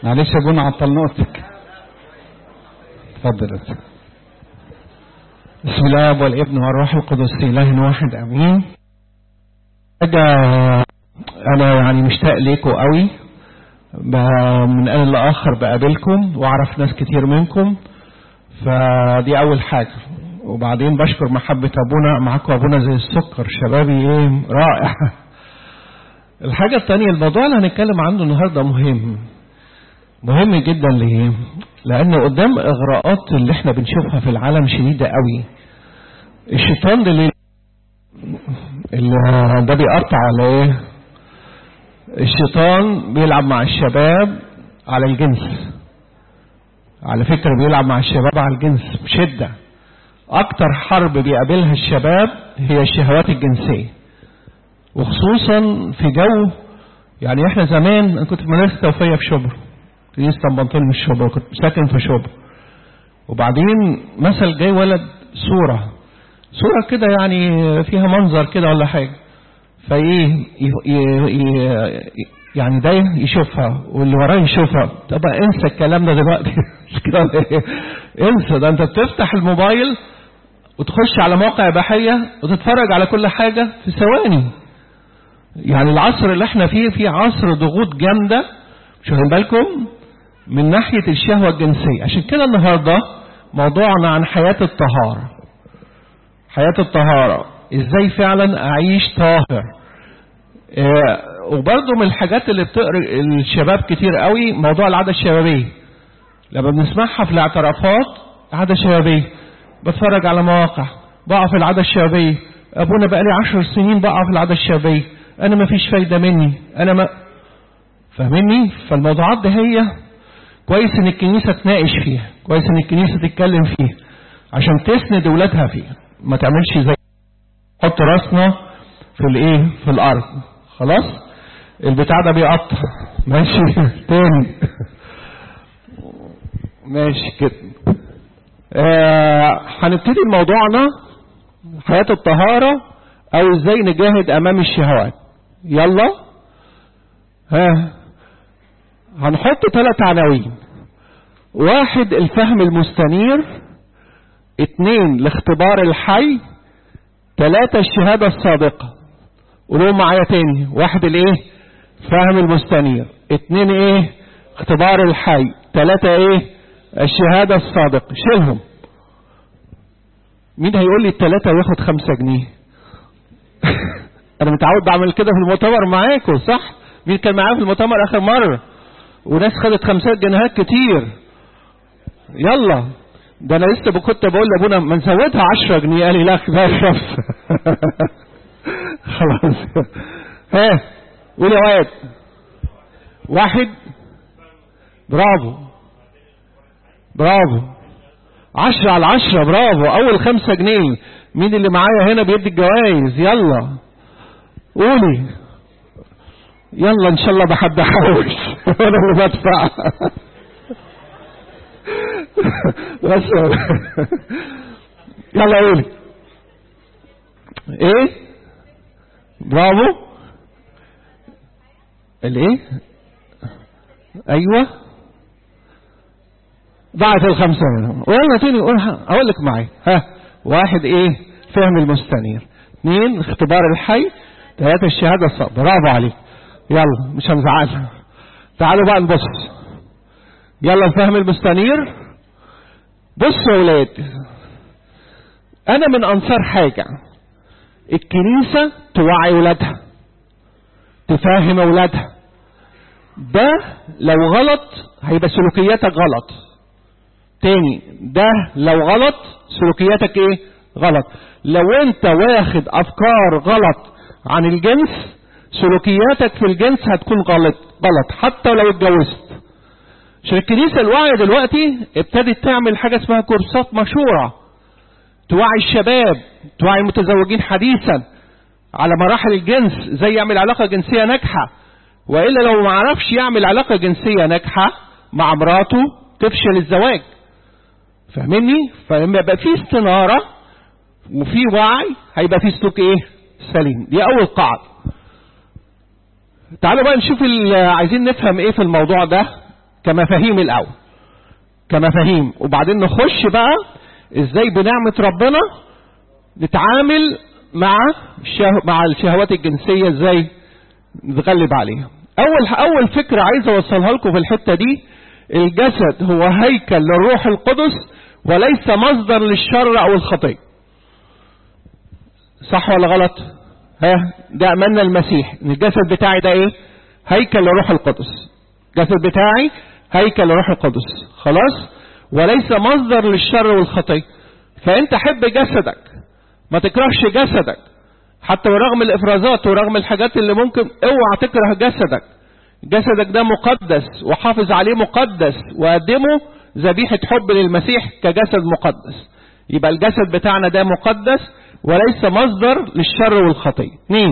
معلش يا ابونا عطلناك اتفضل يا أستاذ. بسم الله والابن والروح القدس اله واحد امين حاجه انا يعني مشتاق ليكم قوي ب- من آن لآخر بقابلكم وأعرف ناس كتير منكم فدي أول حاجة وبعدين بشكر محبة أبونا معاكم أبونا زي السكر شبابي إيه رائع الحاجة التانية الموضوع اللي هنتكلم عنه النهاردة مهم مهم جدا ليه لأن قدام إغراءات اللي احنا بنشوفها في العالم شديدة قوي الشيطان اللي اللي ده بيقطع على ايه الشيطان بيلعب مع الشباب على الجنس على فكرة بيلعب مع الشباب على الجنس بشدة أكتر حرب بيقابلها الشباب هي الشهوات الجنسية وخصوصا في جو يعني احنا زمان انا كنت في مدرسة توفية في شبرا كنيسة بنطلون من شبرا كنت ساكن في شبرا وبعدين مثل جاي ولد صورة صورة كده يعني فيها منظر كده ولا حاجة فايه ي- ي- ي- يعني ده يشوفها واللي وراه يشوفها طب انسى الكلام ده دلوقتي مش كده ولا إيه؟ انسى ده انت بتفتح الموبايل وتخش على موقع اباحيه وتتفرج على كل حاجه في ثواني يعني العصر اللي احنا فيه في عصر ضغوط جامده مش واخدين بالكم من ناحيه الشهوه الجنسيه عشان كده النهارده موضوعنا عن حياه الطهاره حياه الطهاره ازاي فعلا اعيش طاهر آه، وبرضه من الحاجات اللي بتقري الشباب كتير قوي موضوع العاده الشبابيه لما بنسمعها في الاعترافات عاده شبابيه بتفرج على مواقع بقع في العاده الشبابيه ابونا بقالي عشر سنين بقع في العاده الشبابيه انا ما فيش فايده مني انا ما فاهمني فالموضوعات دي هي كويس ان الكنيسه تناقش فيها كويس ان الكنيسه تتكلم فيها عشان تسند اولادها فيها ما تعملش زي حط راسنا في الايه في الارض خلاص البتاع ده بيقطع ماشي تاني ماشي كده آه هنبتدي موضوعنا حياة الطهارة او ازاي نجاهد امام الشهوات يلا ها هنحط ثلاث عناوين واحد الفهم المستنير اتنين الاختبار الحي ثلاثة الشهادة الصادقة قولوا معايا تاني واحد الايه فهم المستنير اتنين ايه اختبار الحي ثلاثة ايه الشهادة الصادقة شيلهم مين هيقول لي الثلاثة وياخد خمسة جنيه انا متعود بعمل كده في المؤتمر معاكم صح مين كان معايا في المؤتمر اخر مرة وناس خدت خمسات جنيهات كتير يلا ده انا لسه كنت بقول لابونا ما نزودها 10 جنيه قال لي لا كفايه خمسه خلاص ها قول يا واد واحد برافو برافو عشرة على عشرة برافو أول خمسة جنيه مين اللي معايا هنا بيدي الجوائز يلا قولي يلا إن شاء الله بحب أحوش وأنا اللي بدفع بس يلا قولي ايه برافو الايه ايوه ضاعت الخمسة منهم ويلا تاني قولها اقول لك معي ها واحد ايه فهم المستنير اثنين اختبار الحي ثلاثة الشهادة الصعب برافو عليك يلا مش هنزعلها تعالوا بقى نبص يلا الفهم المستنير بصوا يا ولاد انا من انصار حاجة الكنيسة توعي ولادها تفهم ولادها ده لو غلط هيبقى سلوكياتك غلط تاني ده لو غلط سلوكياتك ايه غلط لو انت واخد افكار غلط عن الجنس سلوكياتك في الجنس هتكون غلط غلط حتى لو اتجوزت عشان الكنيسة الوعي دلوقتي ابتدت تعمل حاجة اسمها كورسات مشهورة توعي الشباب توعي المتزوجين حديثا على مراحل الجنس زي يعمل علاقة جنسية ناجحة وإلا لو ما عرفش يعمل علاقة جنسية ناجحة مع مراته تفشل الزواج فاهمني فلما يبقى في استنارة وفي وعي هيبقى في سلوك ايه سليم دي اول قاعدة تعالوا بقى نشوف ال- عايزين نفهم ايه في الموضوع ده كمفاهيم الاول كمفاهيم وبعدين نخش بقى ازاي بنعمة ربنا نتعامل مع الشه... مع الشهوات الجنسية ازاي نتغلب عليها اول اول فكرة عايز اوصلها لكم في الحتة دي الجسد هو هيكل للروح القدس وليس مصدر للشر او الخطية صح ولا غلط ها ده امنا المسيح ان الجسد بتاعي ده ايه هيكل للروح القدس الجسد بتاعي هيكل للروح القدس خلاص وليس مصدر للشر والخطية فانت حب جسدك ما تكرهش جسدك حتى ورغم الافرازات ورغم الحاجات اللي ممكن اوعى تكره جسدك جسدك ده مقدس وحافظ عليه مقدس وقدمه ذبيحة حب للمسيح كجسد مقدس يبقى الجسد بتاعنا ده مقدس وليس مصدر للشر والخطية اثنين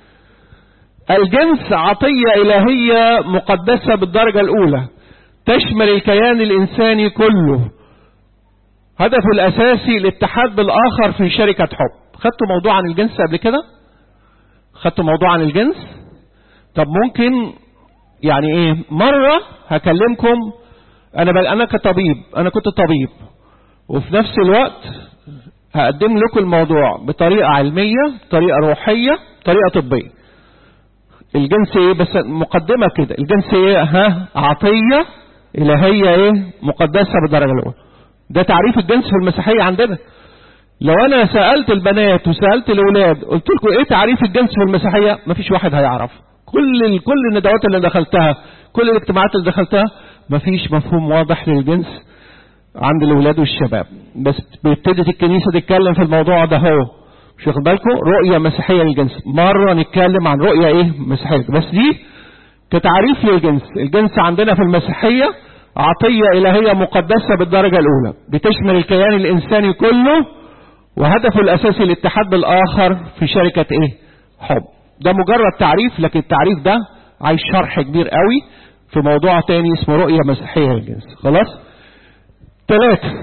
الجنس عطية إلهية مقدسة بالدرجة الأولى تشمل الكيان الإنساني كله هدفه الأساسي الاتحاد بالآخر في شركة حب خدتوا موضوع عن الجنس قبل كده خدتوا موضوع عن الجنس طب ممكن يعني ايه مرة هكلمكم انا بل انا كطبيب انا كنت طبيب وفي نفس الوقت هقدم لكم الموضوع بطريقة علمية بطريقة روحية بطريقة طبية الجنس ايه بس مقدمة كده الجنس ايه ها عطية الهية ايه مقدسة بالدرجة الاولى ده تعريف الجنس في المسيحية عندنا لو انا سألت البنات وسألت الاولاد قلت لكم ايه تعريف الجنس في المسيحية مفيش واحد هيعرف كل كل الندوات اللي دخلتها كل الاجتماعات اللي دخلتها مفيش مفهوم واضح للجنس عند الاولاد والشباب بس بتبتدي الكنيسه تتكلم في الموضوع ده هو مش واخد بالكم رؤيه مسيحيه للجنس مره نتكلم عن رؤيه ايه مسيحيه بس دي كتعريف للجنس الجنس عندنا في المسيحيه عطيه الهيه مقدسه بالدرجه الاولى بتشمل الكيان الانساني كله وهدفه الاساسي الاتحاد بالاخر في شركه ايه حب ده مجرد تعريف لكن التعريف ده عايز شرح كبير قوي في موضوع تاني اسمه رؤية مسيحية للجنس خلاص ثلاثة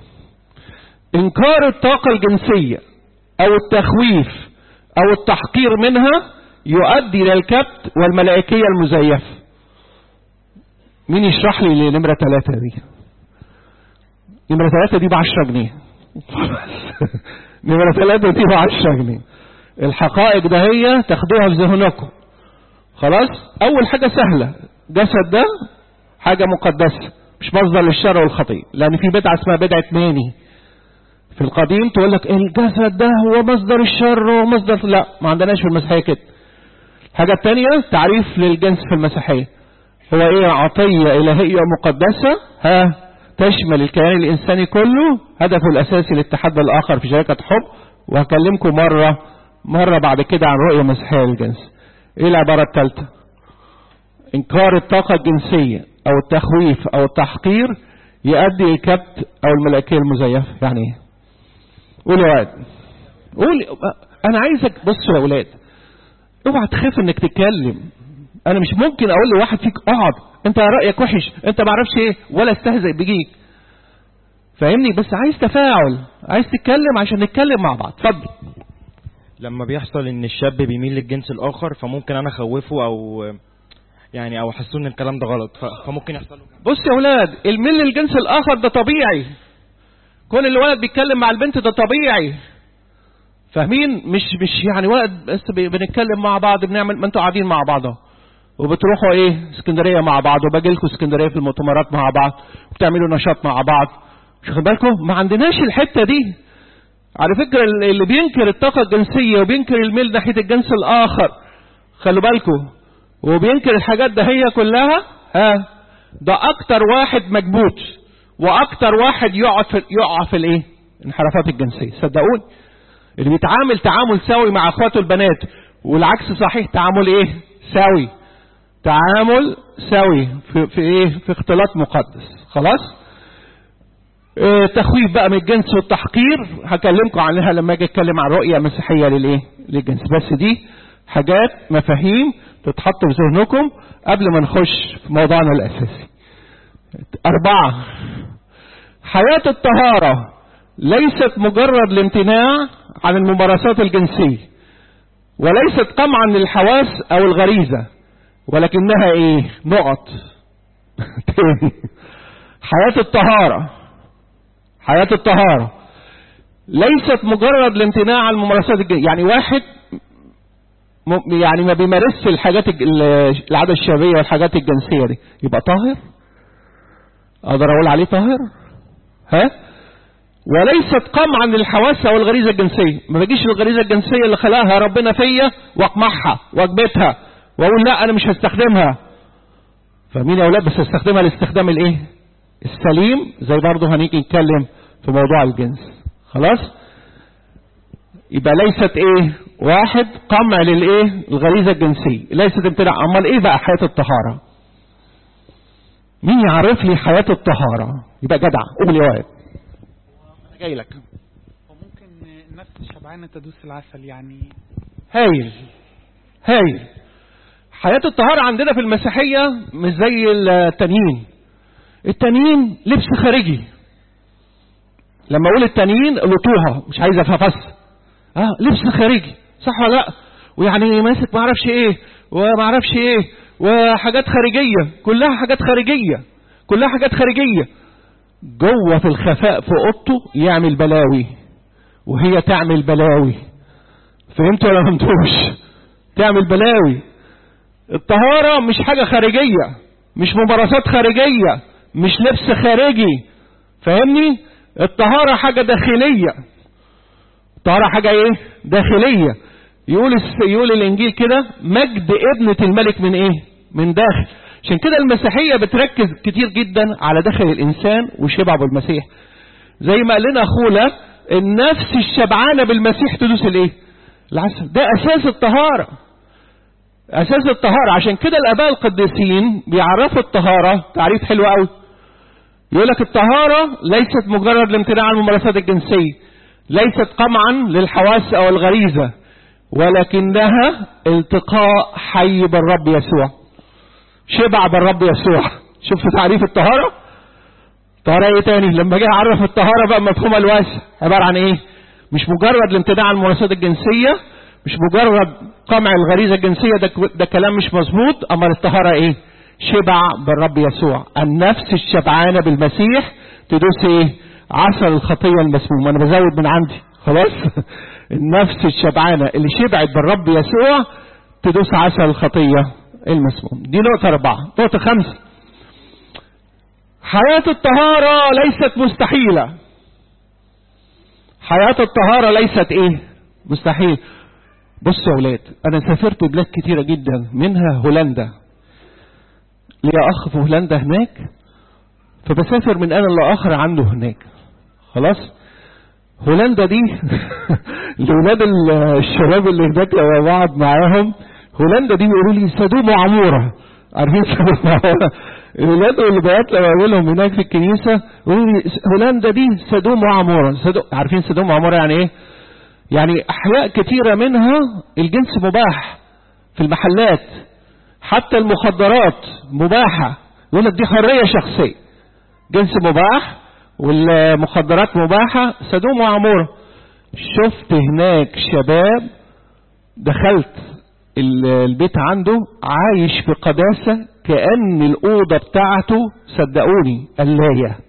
انكار الطاقة الجنسية او التخويف او التحقير منها يؤدي الى الكبت والملائكية المزيفة مين يشرح لي نمرة ثلاثة دي نمرة ثلاثة دي بعشرة جنيه نمرة ثلاثة دي بعشرة جنيه الحقائق ده هي تاخدوها في ذهنكم خلاص اول حاجة سهلة جسد ده حاجة مقدسة مش مصدر للشر والخطية لان في بدعة اسمها بدعة ماني في القديم تقول لك الجسد ده هو مصدر الشر ومصدر لا ما عندناش في المسيحية كده الحاجة التانية تعريف للجنس في المسيحية هو ايه عطية الهية مقدسة ها تشمل الكيان الانساني كله هدفه الاساسي الاتحاد بالاخر في شركة حب وهكلمكم مرة مرة بعد كده عن رؤية مسيحية للجنس ايه العبارة الثالثة انكار الطاقة الجنسية او التخويف او التحقير يؤدي الكبت او الملائكية المزيفة يعني ايه قول يا واد قول انا عايزك بصوا يا اولاد اوعى تخاف انك تتكلم انا مش ممكن اقول لواحد فيك اقعد انت رايك وحش انت ما اعرفش ايه ولا استهزئ بيك فاهمني بس عايز تفاعل عايز تتكلم عشان نتكلم مع بعض اتفضل لما بيحصل ان الشاب بيميل للجنس الاخر فممكن انا اخوفه او يعني او احسه ان الكلام ده غلط ف- فممكن يحصل له بص يا اولاد الميل للجنس الاخر ده طبيعي كون الولد بيتكلم مع البنت ده طبيعي فاهمين مش مش يعني ولد بس بي- بنتكلم مع بعض بنعمل ما انتوا قاعدين مع بعض اهو وبتروحوا ايه اسكندريه مع بعض وباجي لكم اسكندريه في المؤتمرات مع بعض وبتعملوا نشاط مع بعض مش واخد بالكم ما عندناش الحته دي على فكره اللي بينكر الطاقه الجنسيه وبينكر الميل ناحيه الجنس الاخر خلوا بالكم وبينكر الحاجات ده هي كلها ها ده اكتر واحد مكبوت واكتر واحد يقع في يقع في الايه انحرافات الجنسيه صدقوني اللي بيتعامل تعامل سوي مع اخواته البنات والعكس صحيح تعامل ايه سوي تعامل سوي في, في ايه في اختلاط مقدس خلاص اه تخويف بقى من الجنس والتحقير هكلمكم عنها لما اجي اتكلم عن رؤيه مسيحيه للايه للجنس بس دي حاجات مفاهيم تتحط في ذهنكم قبل ما نخش في موضوعنا الاساسي اربعه حياه الطهاره ليست مجرد الامتناع عن الممارسات الجنسيه وليست قمعا للحواس او الغريزه ولكنها ايه نقط تاني حياة الطهارة حياة الطهارة ليست مجرد الامتناع عن الممارسات الجنسية يعني واحد م- يعني ما بيمارسش الحاجات الج- ال- العادة الشبابية والحاجات الجنسية دي يبقى طاهر اقدر اقول عليه طاهر ها وليست قمعا للحواس او الغريزه الجنسيه ما بجيش الغريزه الجنسيه اللي خلقها ربنا فيا واقمعها واكبتها واقول لا انا مش هستخدمها فمين يا اولاد بس هستخدمها لاستخدام الايه السليم زي برضه هنيجي نتكلم في موضوع الجنس خلاص يبقى ليست ايه واحد قمع للايه الغريزه الجنسيه ليست امتناع امال ايه بقى حياه الطهاره مين يعرف لي حياه الطهاره يبقى جدع قول يا واد انا جاي لك وممكن النفس الشبعانة تدوس العسل يعني هايل هايل حياة الطهارة عندنا في المسيحية مش زي التانيين التانيين لبس خارجي لما اقول التانيين لطوها مش عايز افهفس اه لبس خارجي صح ولا لا ويعني ماسك ما اعرفش ايه وما اعرفش ايه وحاجات خارجية كلها حاجات خارجية كلها حاجات خارجية جوه في الخفاء في اوضته يعمل بلاوي وهي تعمل بلاوي فهمتوا ولا ما فهمتوش تعمل بلاوي الطهارة مش حاجة خارجية مش ممارسات خارجية مش لبس خارجي فاهمني الطهارة حاجة داخلية الطهارة حاجة ايه داخلية يقول الس- يقول الانجيل كده مجد ابنة الملك من ايه من داخل عشان كده المسيحية بتركز كتير جدا على داخل الانسان وشبع بالمسيح زي ما قال لنا اخونا النفس الشبعانة بالمسيح تدوس الايه العسل ده اساس الطهارة اساس الطهارة عشان كده الاباء القديسين بيعرفوا الطهارة تعريف حلو قوي يقول لك الطهارة ليست مجرد الامتناع عن الممارسات الجنسية ليست قمعا للحواس او الغريزة ولكنها التقاء حي بالرب يسوع شبع بالرب يسوع شفتوا تعريف الطهارة طهارة ايه تاني لما جه اعرف الطهارة بقى مفهومها الواسع عبارة عن ايه مش مجرد الامتناع عن الممارسات الجنسية مش مجرد قمع الغريزة الجنسية ده, ده كلام مش مظبوط اما الطهارة ايه شبع بالرب يسوع النفس الشبعانة بالمسيح تدوس ايه عسل الخطية المسموم انا بزود من عندي خلاص النفس الشبعانة اللي شبعت بالرب يسوع تدوس عسل الخطية المسموم دي نقطة أربعة نقطة خمسة حياة الطهارة ليست مستحيلة حياة الطهارة ليست ايه مستحيل بصوا يا اولاد انا سافرت بلاد كتيرة جدا منها هولندا ليا اخ في هولندا هناك فبسافر من انا لاخر عنده هناك خلاص هولندا دي الاولاد ال- الشباب اللي هناك لما بقعد معاهم هولندا دي بيقولوا لي سدوم وعموره عارفين سدوم وعموره الولاد والبنات لما بقابلهم هناك في الكنيسه يقولوا لي هولندا دي سدوم وعموره سدوم عارفين سدوم وعموره يعني ايه؟ يعني احياء كتيره منها الجنس مباح في المحلات حتى المخدرات مباحه يقول لك دي حريه شخصيه جنس مباح والمخدرات مباحة سدوم وعمورة شفت هناك شباب دخلت ال- البيت عنده عايش في قداسة كأن الأوضة بتاعته صدقوني قلاية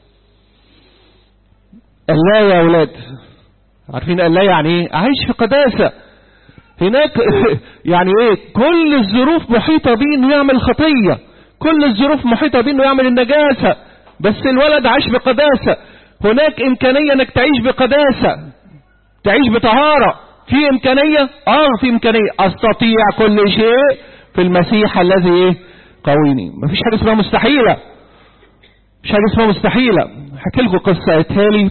قلاية يا ولاد عارفين قلاية يعني ايه عايش في قداسة هناك يعني ايه كل الظروف محيطة بيه انه يعمل خطية كل الظروف محيطة بيه انه يعمل النجاسة بس الولد عايش بقداسة هناك امكانية انك تعيش بقداسة تعيش بطهارة في امكانية اه في امكانية استطيع كل شيء في المسيح الذي ايه قويني مفيش حاجة اسمها مستحيلة مش حاجة اسمها مستحيلة هحكي لكم قصة قالتها لي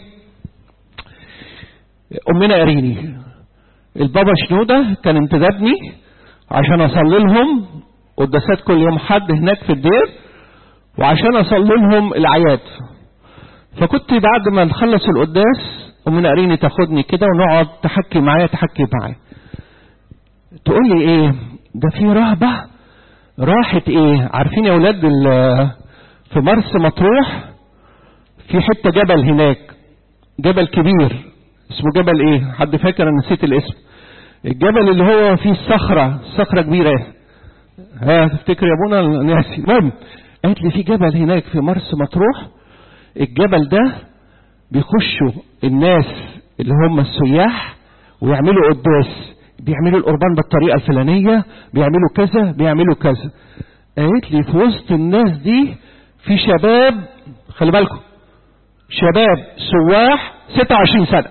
امنا اريني البابا شنودة كان انتدبني عشان اصلي لهم قداسات كل يوم حد هناك في الدير وعشان اصلي لهم العياد فكنت بعد ما نخلص القداس امنا اريني تاخدني كده ونقعد تحكي معايا تحكي معايا تقول لي ايه ده في رهبة راحت ايه عارفين يا ولاد ال- في مرسى مطروح في حتة جبل هناك جبل كبير اسمه جبل ايه حد فاكر انا نسيت الاسم الجبل اللي هو فيه الصخرة صخرة كبيرة ها تفتكر يا ابونا ناسي المهم قالت لي في جبل هناك في مرسى مطروح الجبل ده بيخشوا الناس اللي هم السياح ويعملوا قداس بيعملوا القربان بالطريقة الفلانية بيعملوا كذا بيعملوا كذا قالت لي في وسط الناس دي في شباب خلي بالكم شباب سواح 26 سنة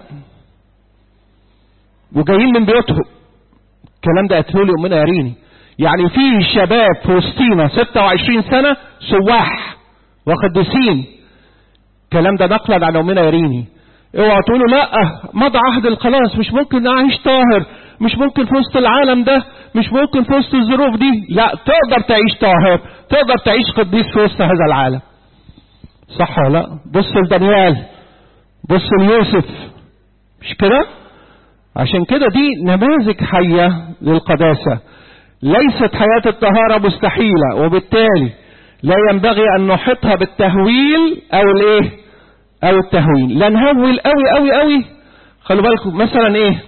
وجايين من بيوتهم الكلام ده قتلوا لي امنا ياريني يعني في شباب في وسطينا 26 سنة سواح وقديسين الكلام ده نقلا عن امنا ياريني اوعى تقولوا لا مضى عهد الخلاص مش ممكن اعيش طاهر مش ممكن في وسط العالم ده مش ممكن في وسط الظروف دي لا تقدر تعيش طاهر تقدر تعيش قديس في وسط هذا العالم صح ولا لا بص لدانيال بص ليوسف مش كده عشان كده دي نماذج حية للقداسة ليست حياة الطهارة مستحيلة وبالتالي لا ينبغي أن نحطها بالتهويل أو الإيه أو التهويل لا نهول قوي قوي قوي خلوا بالكم مثلا إيه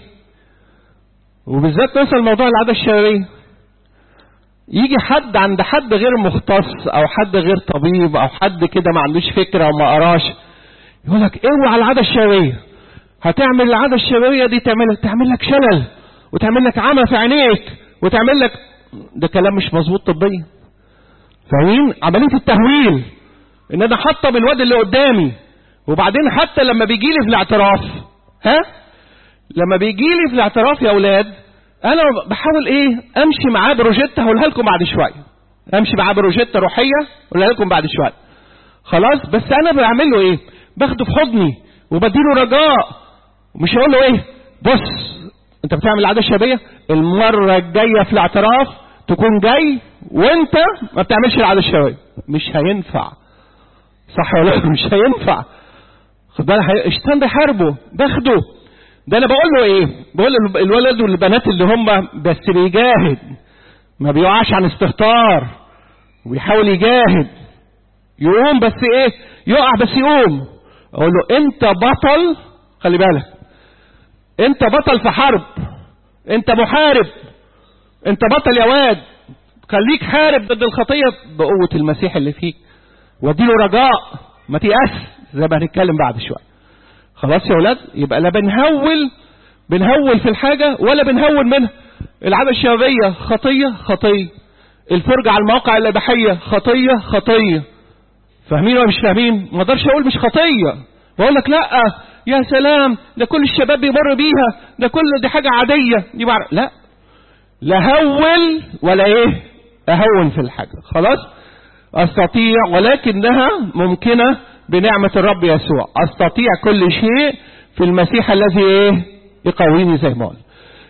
وبالذات مثلا موضوع العادة الشرعية يجي حد عند حد غير مختص او حد غير طبيب او حد كده ما عندوش فكره وما قراش يقول لك اوعى العاده الشرعيه هتعمل العاده الشرعيه دي تعمل تعمل لك شلل وتعمل لك عمى في عينيك وتعمل لك ده كلام مش مظبوط طبيا فاهمين عمليه التهويل ان انا حطم الواد اللي قدامي وبعدين حتى لما بيجي لي في الاعتراف ها لما بيجي لي في الاعتراف يا اولاد انا بحاول ايه امشي معاه بروجيتا هقولها لكم بعد شويه امشي معاه بروجيتا روحيه اقولها لكم بعد شويه خلاص بس انا بعمل له ايه باخده في حضني وبديله رجاء مش هقول له ايه بص انت بتعمل العاده الشبابيه المره الجايه في الاعتراف تكون جاي وانت ما بتعملش العاده الشبابيه مش هينفع صح ولا لا مش هينفع خد بالك الشيطان بيحاربه باخده ده انا بقول له ايه بقول له الولد والبنات اللي هم بس بيجاهد ما بيقعش عن استهتار وبيحاول يجاهد يقوم بس ايه يقع بس يقوم اقول له انت بطل خلي بالك انت بطل في حرب انت محارب انت بطل يا واد خليك حارب ضد الخطيه بقوه المسيح اللي فيك واديله رجاء ما تيأس زي ما هنتكلم بعد شويه خلاص يا ولاد يبقى لا بنهول بنهول في الحاجة ولا بنهول منها العادة الشبابية خطية خطية الفرجة على المواقع الإباحية خطية خطية فاهمين ولا مش فاهمين ما اقدرش اقول مش خطية واقول لك لا يا سلام ده كل الشباب بيمر بيها ده كل دي حاجة عادية دي بعرف لا لا هول ولا ايه اهون في الحاجة خلاص استطيع ولكنها ممكنة بنعمة الرب يسوع استطيع كل شيء في المسيح الذي ايه يقويني زي ما قلنا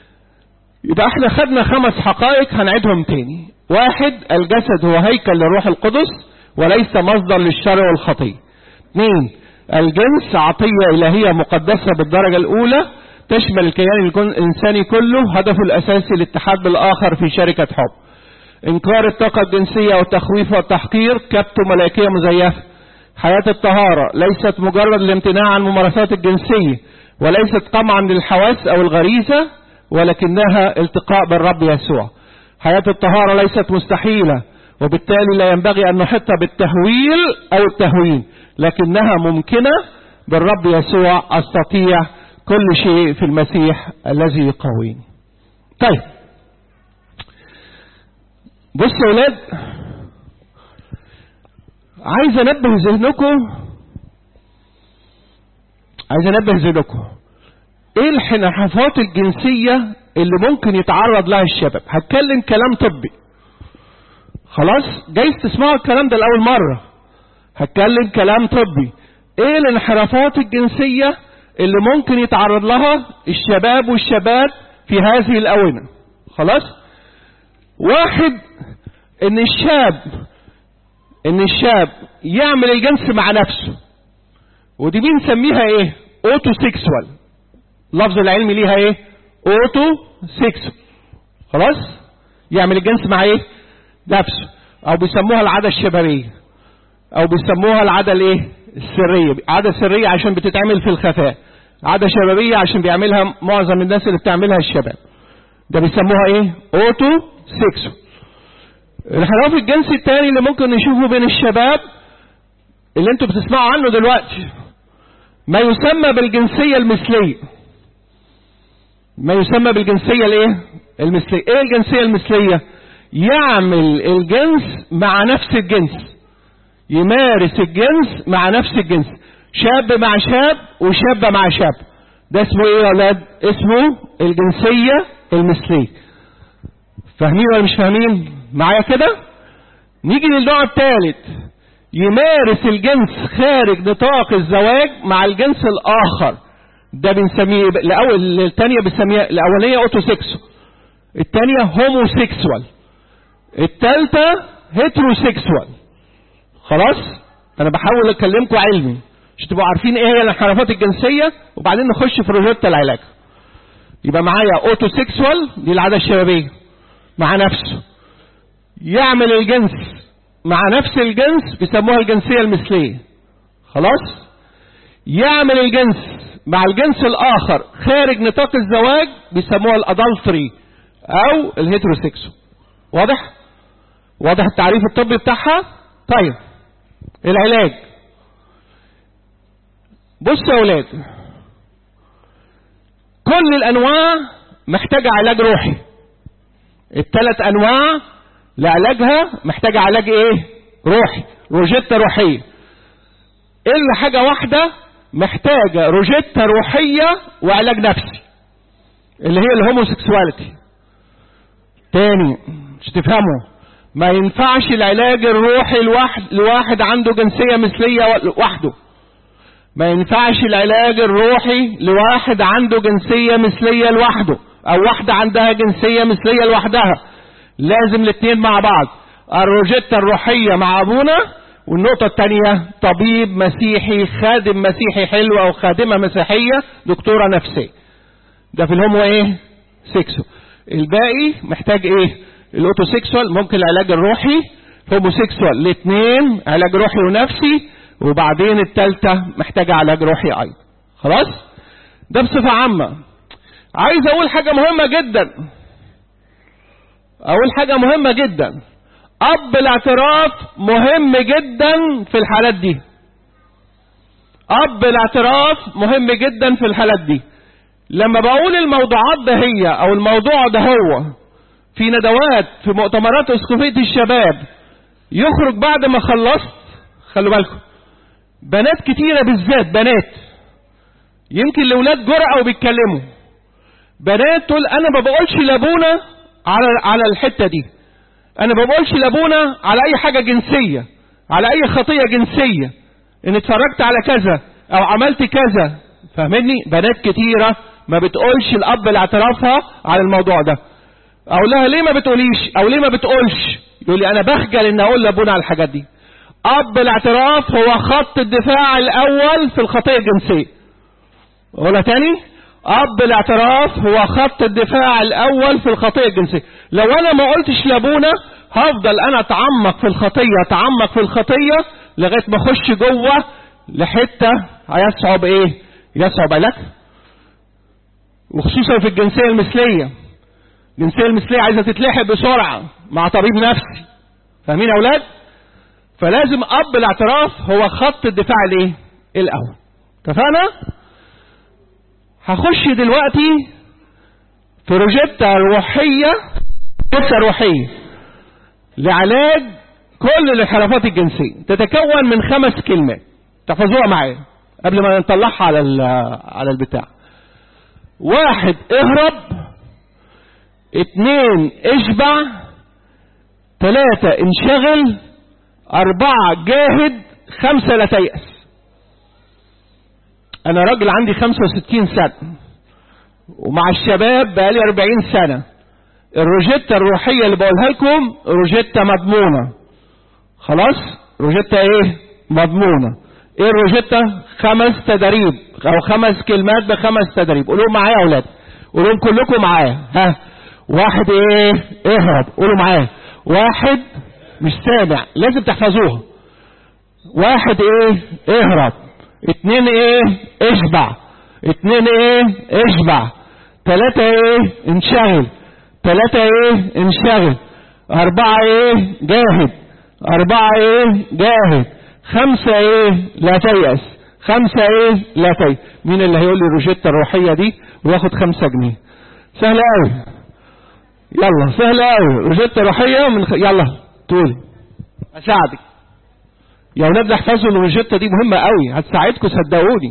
يبقى احنا خدنا خمس حقائق هنعيدهم تاني واحد الجسد هو هيكل للروح القدس وليس مصدر للشر والخطية اثنين الجنس عطية إلهية مقدسة بالدرجة الأولى تشمل الكيان الإنساني كله هدفه الأساسي الاتحاد بالآخر في شركة حب إنكار الطاقة الجنسية والتخويف والتحقير كبت ملائكية مزيفة حياة الطهارة ليست مجرد الامتناع عن الممارسات الجنسية وليست قمعا للحواس أو الغريزة ولكنها التقاء بالرب يسوع حياة الطهارة ليست مستحيلة وبالتالي لا ينبغي أن نحطها بالتهويل أو التهوين لكنها ممكنة بالرب يسوع أستطيع كل شيء في المسيح الذي يقويني طيب بص يا ولاد عايز انبه ذهنكم عايز انبه ذهنكم ايه الانحرافات الجنسية اللي ممكن يتعرض لها الشباب هتكلم كلام طبي خلاص جايز تسمعوا الكلام ده لأول مرة هتكلم كلام طبي ايه الانحرافات الجنسية اللي ممكن يتعرض لها الشباب والشباب في هذه الأونة خلاص واحد ان الشاب ان الشاب يعمل الجنس مع نفسه ودي بنسميها ايه اوتو سيكسوال اللفظ العلمي ليها ايه اوتو سيكسوال خلاص يعمل الجنس مع ايه نفسه او بيسموها العادة الشبابية او بيسموها العادة الايه السرية عادة سرية عشان بتتعمل في الخفاء عادة شبابية عشان بيعملها معظم الناس اللي بتعملها الشباب ده بيسموها ايه اوتو سيكسوال الانحراف الجنسي الثاني اللي ممكن نشوفه بين الشباب اللي انتوا بتسمعوا عنه دلوقتي ما يسمى بالجنسية المثلية ما يسمى بالجنسية الايه المثلية ايه الجنسية المثلية يعمل الجنس مع نفس الجنس يمارس الجنس مع نفس الجنس شاب مع شاب وشابة مع شاب ده اسمه ايه يا اولاد اسمه الجنسية المثلية فاهمين ولا مش فاهمين معايا كده نيجي للنوع الثالث يمارس الجنس خارج نطاق الزواج مع الجنس الاخر ده بنسميه الاول الثانيه بنسميها الاولانيه اوتوسيكسو الثانيه هوموسيكسوال الثالثه هيتروسيكسوال خلاص انا بحاول اكلمكم علمي عشان تبقوا عارفين ايه هي الانحرافات الجنسيه وبعدين نخش في روجيتا العلاج يبقى معايا اوتوسيكسوال دي العاده الشبابيه مع نفسه يعمل الجنس مع نفس الجنس بيسموها الجنسيه المثليه خلاص يعمل الجنس مع الجنس الاخر خارج نطاق الزواج بيسموها الادلتري او الهيتروسيكسو واضح واضح التعريف الطبي بتاعها طيب العلاج بصوا يا اولاد كل الانواع محتاجه علاج روحي الثلاث انواع لعلاجها محتاجه علاج ايه روحي روجيتا روحيه الا حاجه واحده محتاجه روجيتا روحيه وعلاج نفسي اللي هي الهوموسيكسواليتي تاني مش تفهموا ما ينفعش العلاج الروحي لواحد لواحد عنده جنسيه مثليه وحده ما ينفعش العلاج الروحي لواحد عنده جنسيه مثليه لوحده او واحده عندها جنسيه مثليه لوحدها لازم الاثنين مع بعض الروجيتا الروحيه مع ابونا والنقطة الثانية طبيب مسيحي خادم مسيحي حلو أو خادمة مسيحية دكتورة نفسية ده في الهومو إيه؟ سيكسو الباقي محتاج إيه؟ الأوتوسيكسوال ممكن العلاج الروحي هوموسيكسوال الاثنين علاج روحي ونفسي وبعدين الثالثة محتاجة علاج روحي أيضا خلاص؟ ده بصفة عامة عايز أقول حاجة مهمة جدا أقول حاجة مهمة جدا أب الاعتراف مهم جدا في الحالات دي أب الاعتراف مهم جدا في الحالات دي لما بقول الموضوعات ده هي أو الموضوع ده هو في ندوات في مؤتمرات اسقفية الشباب يخرج بعد ما خلصت خلوا بالكم بنات كتيرة بالذات بنات يمكن الأولاد جرأة وبيتكلموا بنات تقول أنا ما بقولش لأبونا على على الحتة دي انا ما بقولش لابونا على اي حاجة جنسية على اي خطية جنسية ان اتفرجت على كذا او عملت كذا فاهمني بنات كتيرة ما بتقولش الاب لاعترافها على الموضوع ده اقول لها ليه ما بتقوليش او ليه ما بتقولش يقول لي انا بخجل ان اقول لابونا على الحاجات دي اب الاعتراف هو خط الدفاع الاول في الخطية الجنسية اقولها تاني اب الاعتراف هو خط الدفاع الاول في الخطيه الجنسيه لو انا ما قلتش لابونا هفضل انا اتعمق في الخطيه اتعمق في الخطيه لغايه ما اخش جوه لحته هيصعب ايه يصعب لك وخصوصا في الجنسيه المثليه الجنسيه المثليه عايزه تتلحق بسرعه مع طبيب نفسي فاهمين يا اولاد فلازم اب الاعتراف هو خط الدفاع الايه الاول اتفقنا هخش دلوقتي في روجيتا روحية روجيتا روحية لعلاج كل الانحرافات الجنسية تتكون من خمس كلمات تحفظوها معايا قبل ما نطلعها على على البتاع واحد اهرب اتنين اشبع تلاتة انشغل اربعة جاهد خمسة لا تيأس انا راجل عندي 65 سنة ومع الشباب بقالي 40 سنة الروجيتا الروحية اللي بقولها لكم روجيتا مضمونة خلاص روجيتا ايه مضمونة ايه الروجيتا خمس تدريب او خمس كلمات بخمس تدريب قولوا معايا يا اولاد قولوا كلكم معايا ها واحد ايه اهرب قولوا معايا واحد مش سامع لازم تحفظوها واحد ايه اهرب اتنين ايه اشبع اتنين ايه اشبع تلاتة ايه انشغل تلاتة ايه انشغل أربعة إيه جاهد أربعة إيه جاهد خمسة إيه لا تيأس خمسة إيه لا تيأس مين اللي هيقول لي الروجيتا الروحية دي وياخد خمسة جنيه سهلة أوي يلا سهلة أوي روجيتا روحية من خ... يلا تقولي أساعدك يا ولاد احفظوا الروجيتا دي مهمة أوي هتساعدكم صدقوني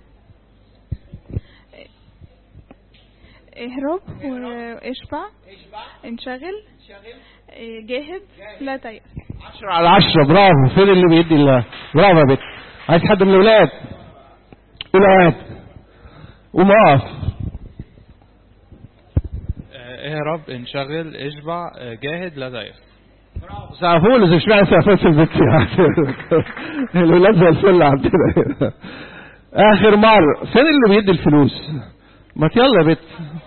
اهرب واشبع انشغل اه، جاهد لا تيأس عشرة على عشرة برافو فين اللي بيدي الله برافو يا بنت عايز حد من الولاد الولاد قوم اقف آه، اهرب انشغل اشبع آه، جاهد لا تيأس سقفوا له مش معنى سقفوا في البيت يعني الولاد زي الفل عندنا اخر مرة فين اللي بيدي الفلوس ما يلا يا بت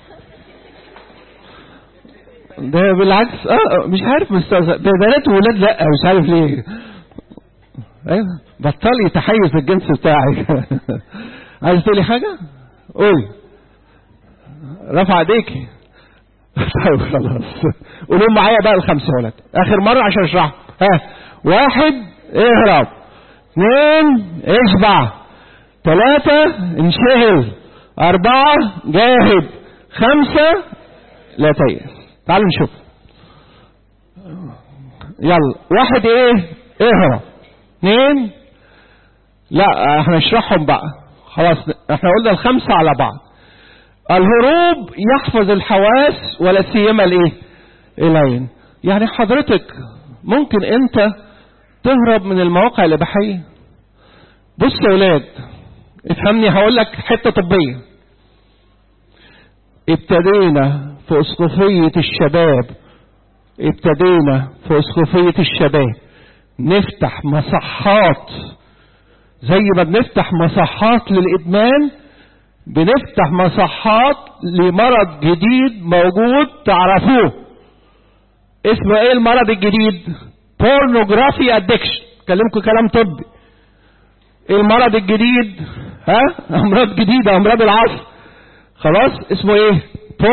ده بالعكس اه مش عارف مستوى ده بنات وولاد لا مش عارف ليه ايوه بطلي تحيز الجنس بتاعك عايز تقولي حاجة قولي رفع ايديكي طيب خلاص قولوا معايا بقى الخمسة ولد اخر مرة عشان اشرح ها واحد اهرب اثنين اشبع ثلاثة انشغل أربعة جاهد خمسة لا تيأس تعالوا نشوف يلا واحد ايه اهرب اثنين لا احنا نشرحهم بقى خلاص احنا قلنا الخمسة على بعض الهروب يحفظ الحواس ولا سيما الايه العين يعني حضرتك ممكن انت تهرب من المواقع الاباحيه بص يا ولاد افهمني هقول لك حته طبيه ابتدينا في اسقفيه الشباب ابتدينا في اسقفيه الشباب نفتح مصحات زي ما بنفتح مصحات للادمان بنفتح مصحات لمرض جديد موجود تعرفوه اسمه ايه المرض الجديد بورنوجرافي ادكشن كلمكم كلام طبي ايه المرض الجديد ها امراض جديدة امراض العصر خلاص اسمه ايه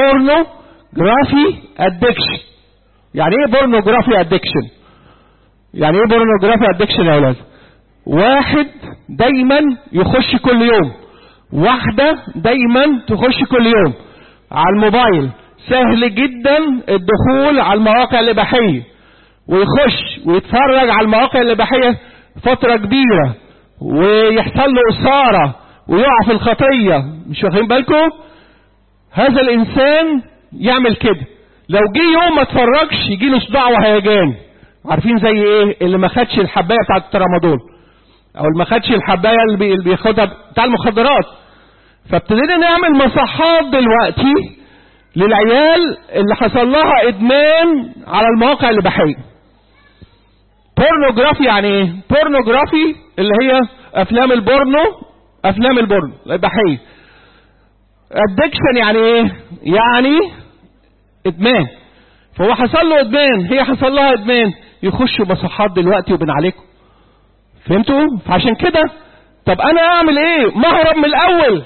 بورنوجرافي ادكشن يعني ايه بورنوجرافي ادكشن يعني ايه بورنوجرافي ادكشن يا اولاد واحد دايما يخش كل يوم واحدة دايما تخش كل يوم على الموبايل سهل جدا الدخول على المواقع الإباحية ويخش ويتفرج على المواقع الإباحية فترة كبيرة ويحصل له إثارة ويقع في الخطية مش واخدين بالكم هذا الإنسان يعمل كده لو جه يوم ما اتفرجش يجي له صداع وهيجان عارفين زي ايه اللي ما خدش الحبايه بتاعت الترامادول او اللي ما خدش الحبايه اللي بي- اللي بياخدها بتاع المخدرات فابتدينا نعمل مصحات دلوقتي للعيال اللي حصل لها ادمان على المواقع الاباحيه بورنوجرافي يعني ايه بورنوجرافي اللي هي افلام البورنو افلام البورنو الاباحيه ادكشن يعني ايه يعني ادمان فهو حصل له ادمان هي حصل لها ادمان يخشوا مصحات دلوقتي وبنعالجهم فهمتوا فعشان كده طب انا اعمل ايه ما اهرب من الاول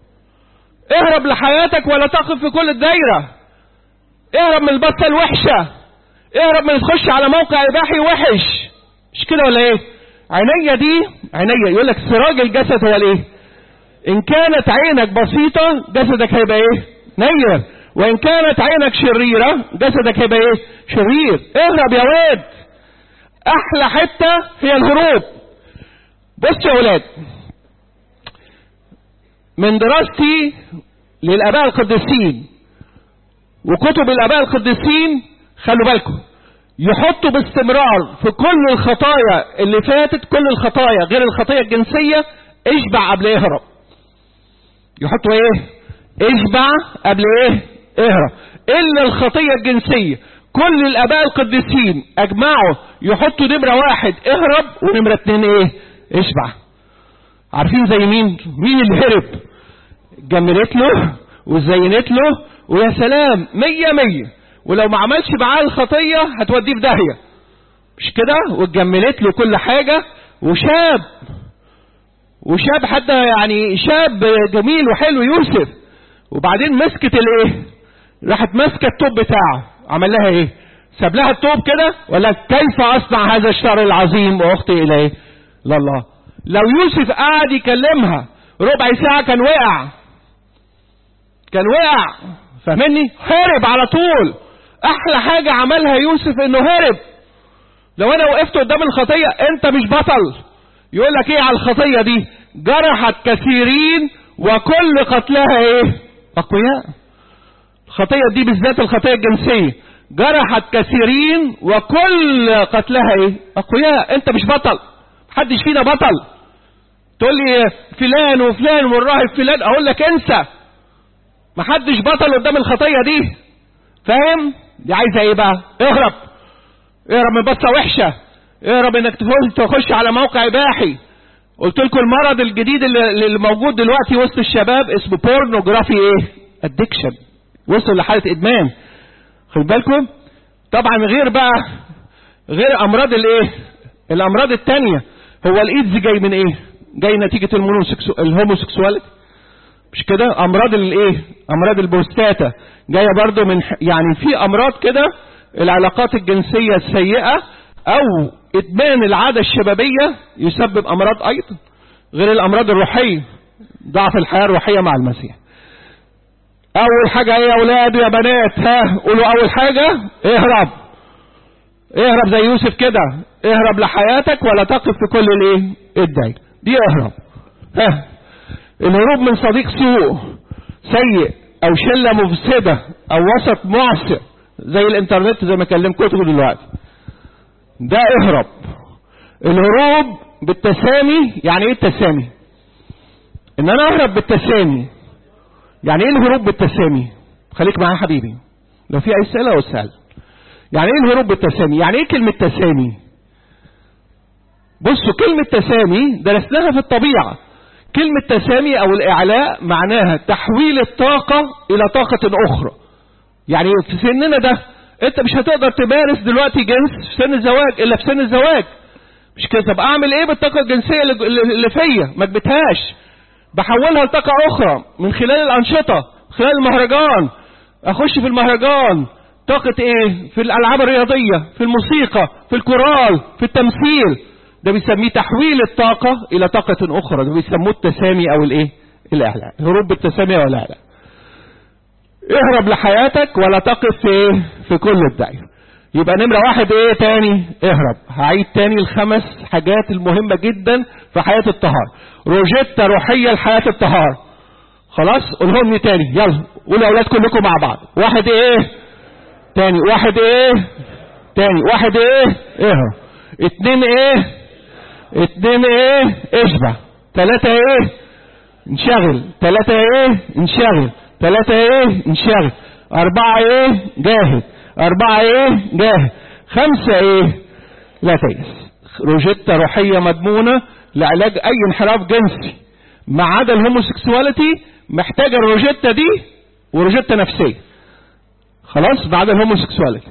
اهرب لحياتك ولا تقف في كل الدايرة اهرب من البطة الوحشة اهرب من تخش على موقع اباحي وحش مش كده ولا ايه عينيا دي عينيا يقول لك سراج الجسد هو الايه ان كانت عينك بسيطة جسدك هيبقى ايه نير وان كانت عينك شريرة جسدك هيبقى ايه شرير اهرب يا واد احلى حتة هي الهروب بص يا ولاد من دراستي للاباء القديسين وكتب الاباء القديسين خلوا بالكم يحطوا باستمرار في كل الخطايا اللي فاتت كل الخطايا غير الخطية الجنسية اشبع قبل اهرب يحطوا ايه اشبع قبل ايه اهرب الا الخطية الجنسية كل الاباء القديسين اجمعوا يحطوا نمرة واحد اهرب ونمرة اتنين ايه اشبع عارفين زي مين مين اللي هرب جملت له وزينت له ويا سلام مية مية ولو ما عملش معاه الخطية هتوديه في داهية مش كده واتجملت له كل حاجة وشاب وشاب حتى يعني شاب جميل وحلو يوسف وبعدين مسكت الايه راحت ماسكه التوب بتاعه عمل لها ايه ساب لها التوب كده ولا كيف اصنع هذا الشر العظيم واخطي اليه لا الله لو يوسف قعد يكلمها ربع ساعة كان وقع كان وقع فاهمني هرب على طول احلى حاجة عملها يوسف انه هرب لو انا وقفت قدام الخطية انت مش بطل يقول لك ايه على الخطية دي جرحت كثيرين وكل قتلها ايه اقوياء الخطية دي بالذات الخطية الجنسية جرحت كثيرين وكل قتلها ايه اقوياء انت مش بطل محدش فينا بطل تقول لي فلان وفلان والراهب فلان اقول لك انسى محدش بطل قدام الخطية دي فاهم دي عايزة ايه بقى اهرب اهرب من بصة وحشة اهرب انك تخش تخش على موقع اباحي قلت لكم المرض الجديد اللي اللي موجود دلوقتي وسط الشباب اسمه بورنوجرافي ايه ادكشن وصل لحالة ادمان خد بالكم طبعا غير بقى غير امراض الايه الامراض التانية هو الايدز جاي من ايه جاي نتيجة المونوسكسو الهوموسكسواليتي مش كده امراض الايه امراض البروستاتا جايه برضو من ح- يعني في امراض كده العلاقات الجنسيه السيئه او ادمان العاده الشبابيه يسبب امراض ايضا غير الامراض الروحيه ضعف الحياه الروحيه مع المسيح اول حاجه ايه يا اولاد ويا بنات ها قولوا اول حاجه اهرب اهرب زي يوسف كده اهرب لحياتك ولا تقف في كل الايه الدايره دي اهرب ها الهروب من صديق سوء سيء او شله مفسده او وسط معسر زي الانترنت زي ما كلمكم دلوقتي ده اهرب الهروب بالتسامي يعني ايه التسامي ان انا اهرب بالتسامي يعني ايه الهروب بالتسامي خليك معايا حبيبي لو في اي اسئله اسال يعني ايه الهروب بالتسامي يعني ايه كلمه تسامي بصوا كلمه تسامي درسناها في الطبيعه كلمة تسامي أو الإعلاء معناها تحويل الطاقة إلى طاقة أخرى يعني في سننا ده أنت مش هتقدر تمارس دلوقتي جنس في سن الزواج إلا في سن الزواج مش كده طب أعمل إيه بالطاقة الجنسية اللي اللي فيا ما كبتهاش بحولها لطاقة أخرى من خلال الأنشطة خلال المهرجان أخش في المهرجان طاقة إيه في الألعاب الرياضية في الموسيقى في الكورال في التمثيل ده بيسميه تحويل الطاقة إلى طاقة أخرى ده بيسموه التسامي أو الإيه الإعلاء هروب بالتسامي أو الإعلاء اهرب لحياتك ولا تقف في إيه في كل الدائرة يبقى نمرة واحد ايه تاني اهرب هعيد تاني الخمس حاجات المهمة جدا في حياة الطهارة روجيتا روحية لحياة الطهارة خلاص قولهم لي تاني يلا قولوا يا اولاد كلكم مع بعض واحد ايه تاني واحد ايه تاني واحد ايه اهرب اتنين ايه اتنين ايه اشبع تلاتة ايه انشغل تلاتة ايه انشغل تلاتة ايه انشغل اربعة ايه جاهد اربعة ايه جاهد خمسة ايه لا تيأس روجيتا روحية مضمونة لعلاج اي انحراف جنسي ما عدا الهوموسيكسواليتي محتاجة الروجيتا دي وروجيتا نفسية خلاص بعد الهوموسيكسواليتي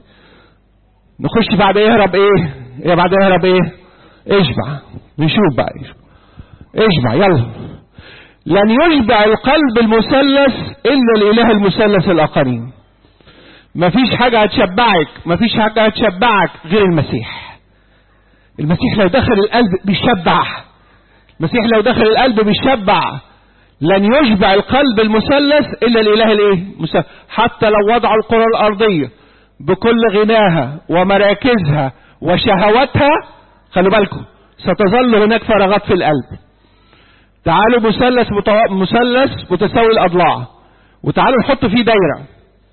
نخش بعد يهرب ايه ايه بعد يهرب ايه اشبع نشوف بقى اشبع اشبع يلا لن يشبع القلب المثلث الا الاله المثلث الاخرين مفيش حاجة هتشبعك مفيش حاجة هتشبعك غير المسيح المسيح لو دخل القلب بيشبع المسيح لو دخل القلب بيشبع لن يشبع القلب المثلث الا الاله الايه مثلث. حتى لو وضعوا القرى الارضيه بكل غناها ومراكزها وشهواتها خلوا بالكم ستظل هناك فراغات في القلب تعالوا مثلث متو... مثلث متساوي الاضلاع وتعالوا نحط فيه دايره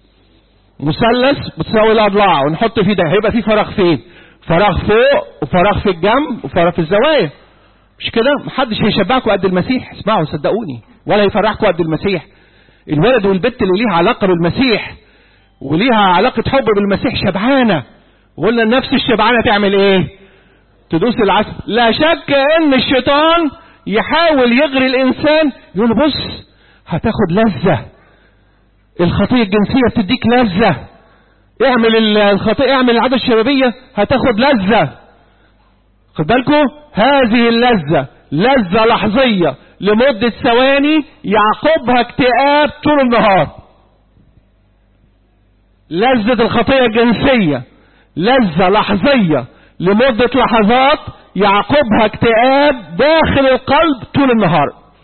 مثلث متساوي الاضلاع ونحط فيه دايره هيبقى فيه فراغ فين فراغ فوق وفراغ في الجنب وفراغ في الزوايا مش كده محدش هيشبعكم قد المسيح اسمعوا صدقوني ولا يفرحكم قد المسيح الولد والبنت اللي ليها علاقه بالمسيح وليها علاقه حب بالمسيح شبعانه وقلنا النفس الشبعانه تعمل ايه تدوس العسل لا شك ان الشيطان يحاول يغري الانسان يقول له بص هتاخد لذه الخطيه الجنسيه بتديك لذه اعمل الخطيه اعمل العاده الشبابيه هتاخد لذه خد بالكم هذه اللذة لذة لحظية لمدة ثواني يعقبها اكتئاب طول النهار لذة الخطية الجنسية لذة لحظية لمدة لحظات يعقبها اكتئاب داخل القلب طول النهار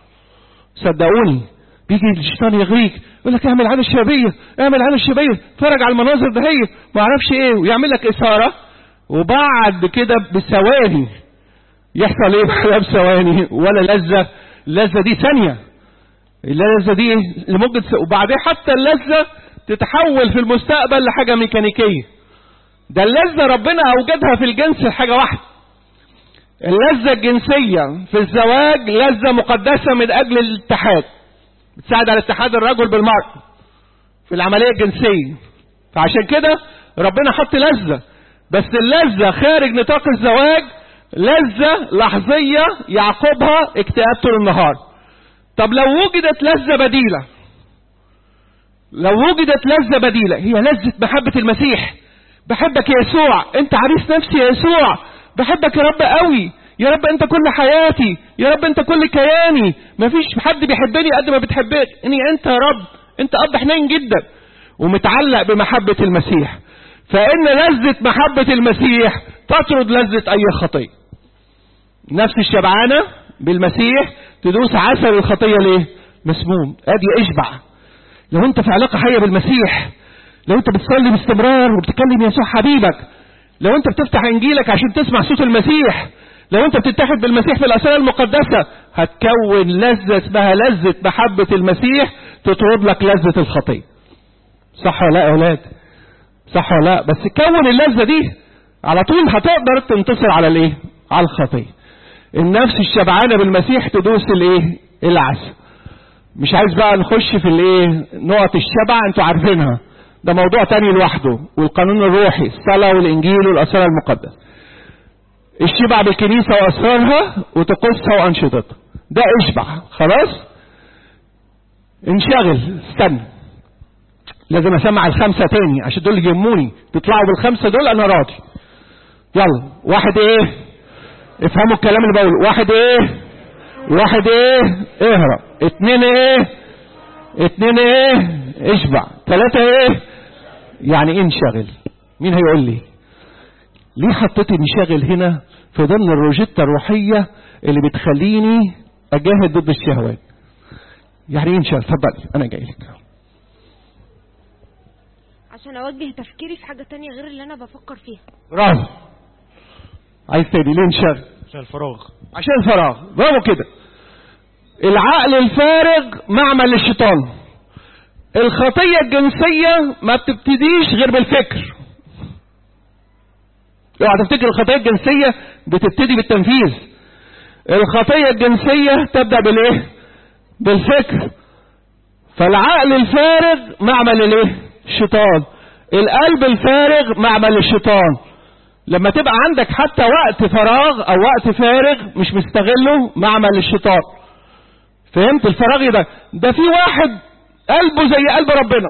صدقوني بيجي الشيطان يغريك يقول لك اعمل عادة شبابية اعمل عادة شبابية اتفرج على المناظر ده هي ما اعرفش ايه ويعمل لك اثارة وبعد كده بثواني يحصل ايه بعدها بثواني ولا لذة اللذة دي ثانية اللذة دي لمدة س... وبعدين حتى اللذة تتحول في المستقبل لحاجة ميكانيكية ده اللذة ربنا أوجدها في الجنس لحاجة واحدة اللذة الجنسية في الزواج لذة مقدسة من أجل الاتحاد بتساعد على اتحاد الرجل بالمرأة في العملية الجنسية فعشان كده ربنا حط لذة بس اللذة خارج نطاق الزواج لذة لحظية يعقبها اكتئاب طول النهار طب لو وجدت لذة بديلة لو وجدت لذة بديلة هي لذة محبة المسيح بحبك يا يسوع انت عريس نفسي يا يسوع بحبك يا رب قوي يا رب انت كل حياتي يا رب انت كل كياني مفيش حد بيحبني قد ما بتحبني اني انت يا رب انت اب حنين جدا ومتعلق بمحبة المسيح فان لذة محبة المسيح تطرد لذة اي خطية نفس الشبعانة بالمسيح تدوس عسل الخطية ليه مسموم ادي اشبع لو انت في علاقة حية بالمسيح لو انت بتصلي باستمرار وبتكلم يسوع حبيبك لو انت بتفتح انجيلك عشان تسمع صوت المسيح لو انت بتتحد بالمسيح في الاسرار المقدسة هتكون لذة اسمها لذة محبة المسيح تطرد لك لذة الخطية صح ولا لا يا اولاد صح ولا لا بس كون اللذة دي على طول هتقدر تنتصر على الايه على الخطية النفس الشبعانة بالمسيح تدوس الايه العسل مش عايز بقى نخش في الايه نقط الشبع انتوا عارفينها ده موضوع تاني لوحده والقانون الروحي الصلاة والانجيل والاسرار المقدس الشبع بالكنيسة واسرارها وطقوسها وانشطتها ده اشبع خلاص انشغل استنى لازم اسمع الخمسة تاني عشان دول اللي يهموني تطلعوا بالخمسة دول انا راضي يلا واحد ايه افهموا الكلام اللي بقوله واحد ايه واحد ايه اهرب اتنين ايه اتنين ايه اشبع ثلاثة ايه يعني ايه انشغل مين هيقول لي ليه حطيت انشغل هنا في ضمن الروجيتا الروحية اللي بتخليني اجاهد ضد الشهوات يعني ايه انشغل اتفضلي انا جاي لك عشان اوجه تفكيري في حاجة تانية غير اللي انا بفكر فيها برافو عايز تاني ليه انشغل عشان الفراغ عشان الفراغ برافو كده العقل الفارغ معمل للشيطان الخطية الجنسية ما بتبتديش غير بالفكر اوعى تفتكر الخطية الجنسية بتبتدي بالتنفيذ الخطية الجنسية تبدأ بالايه بالفكر فالعقل الفارغ معمل الايه الشيطان القلب الفارغ معمل الشيطان لما تبقى عندك حتى وقت فراغ او وقت فارغ مش مستغله معمل الشيطان فهمت الفراغ ده ده في واحد قلبه زي قلب ربنا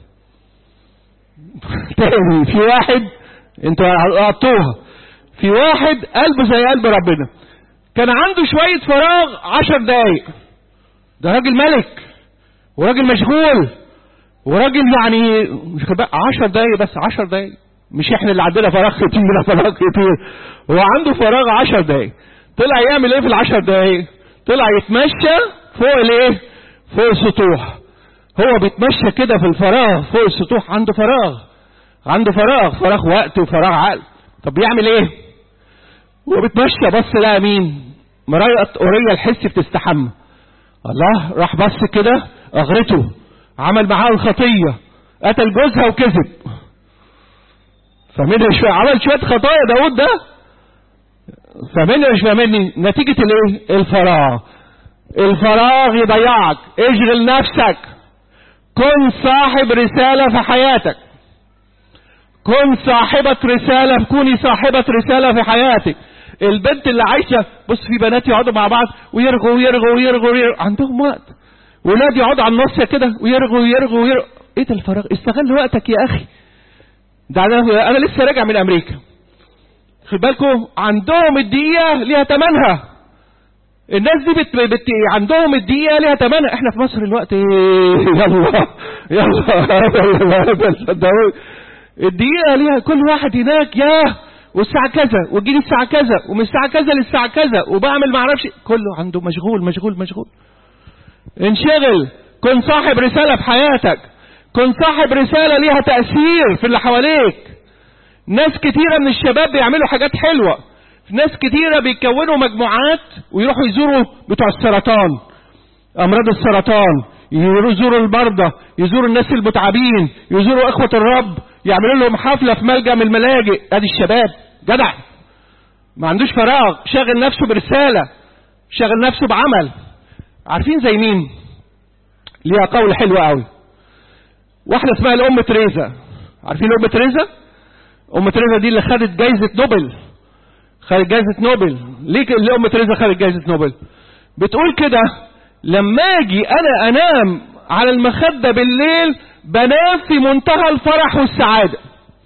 تاني في واحد انتوا قطوها في واحد قلبه زي قلب ربنا كان عنده شوية فراغ عشر دقايق ده راجل ملك وراجل مشغول وراجل يعني مش خباء عشر دقايق بس عشر دقايق مش احنا اللي عندنا فراغ كتير لا فراغ كتير هو عنده فراغ عشر دقايق طلع يعمل ايه في العشر دقايق طلع يتمشى فوق الايه فوق السطوح هو بيتمشى كده في الفراغ فوق السطوح عنده فراغ عنده فراغ فراغ وقت وفراغ عقل طب بيعمل ايه هو بيتمشى بص لقى مين مراية أورية الحس بتستحمى الله راح بص كده اغرته عمل معاها الخطية قتل جوزها وكذب فاهمين مش عمل شوية خطايا داود ده فاهمين مش فاهميني نتيجة الايه الفراغ الفراغ يضيعك اشغل نفسك كن صاحب رسالة في حياتك كن صاحبة رسالة كوني صاحبة رسالة في حياتك البنت اللي عايشة بص في بنات يقعدوا مع بعض ويرغوا ويرغوا ويرغوا, ويرغوا. عندهم وقت ولاد يقعدوا على النص كده ويرغوا ويرغوا ويرغوا ايه ده الفراغ استغل وقتك يا اخي ده انا انا لسه راجع من امريكا خد بالكم عندهم الدقيقة ليها تمنها الناس دي بت... بت... عندهم الدقيقة ليها تمنها احنا في مصر الوقت ايه يلا يلا يلا صدقوني الدقيقة ليها كل واحد هناك ياه والساعة كذا وتجيلي الساعة كذا ومن الساعة كذا للساعة كذا وبعمل معرفش كله عنده مشغول مشغول مشغول انشغل كن صاحب رسالة في حياتك كن صاحب رسالة ليها تأثير في اللي حواليك ناس كتيرة من الشباب بيعملوا حاجات حلوة ناس كتيرة بيكونوا مجموعات ويروحوا يزوروا بتوع السرطان أمراض السرطان يزوروا المرضى يزوروا الناس المتعبين يزوروا إخوة الرب يعملوا لهم حفلة في ملجأ من الملاجئ ادي الشباب جدع ما عندوش فراغ شاغل نفسه برسالة شاغل نفسه بعمل عارفين زي مين ليها قول حلو قوي واحدة اسمها الأم تريزا عارفين الأم تريزا أم تريزا دي اللي خدت جايزة نوبل خدت جايزة نوبل ليه الأم تريزا خدت جايزة نوبل بتقول كده لما اجي انا انام على المخدة بالليل بنام في منتهى الفرح والسعادة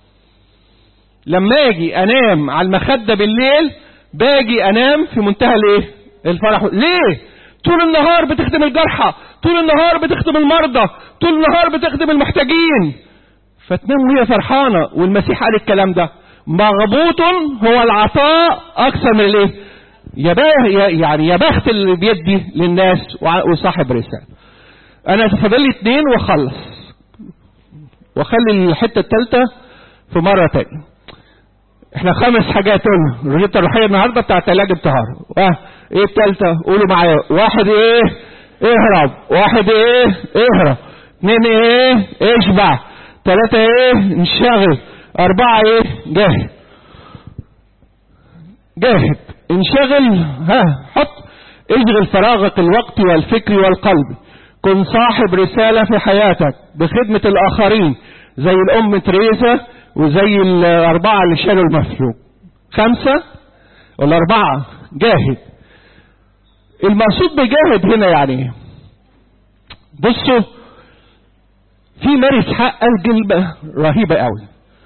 لما اجي انام على المخدة بالليل باجي انام في منتهى الايه الفرح ليه طول النهار بتخدم الجرحى طول النهار بتخدم المرضى طول النهار بتخدم المحتاجين فتنام وهي فرحانة والمسيح قال الكلام ده مغبوط هو العطاء اكثر من الايه يا يعني يا بخت اللي بيدي للناس وصاحب رسالة انا فاضل لي اتنين واخلص واخلي الحتة التالتة في مرة تانية احنا خمس حاجات قلنا الرجلة الروحية النهاردة بتاعت علاج الطهارة اه ايه التالتة قولوا معايا واحد ايه اهرب واحد ايه اهرب اتنين ايه اشبع تلاتة ايه انشغل اربعة ايه جاهد جاهد انشغل ها حط اشغل فراغك الوقت والفكر والقلب كن صاحب رسالة في حياتك بخدمة الآخرين زي الأم تريزا وزي الأربعة اللي شالوا المفلوج خمسة ولا أربعة جاهد المقصود بجاهد هنا يعني بصوا في مارس حق قال كلمة رهيبة قوي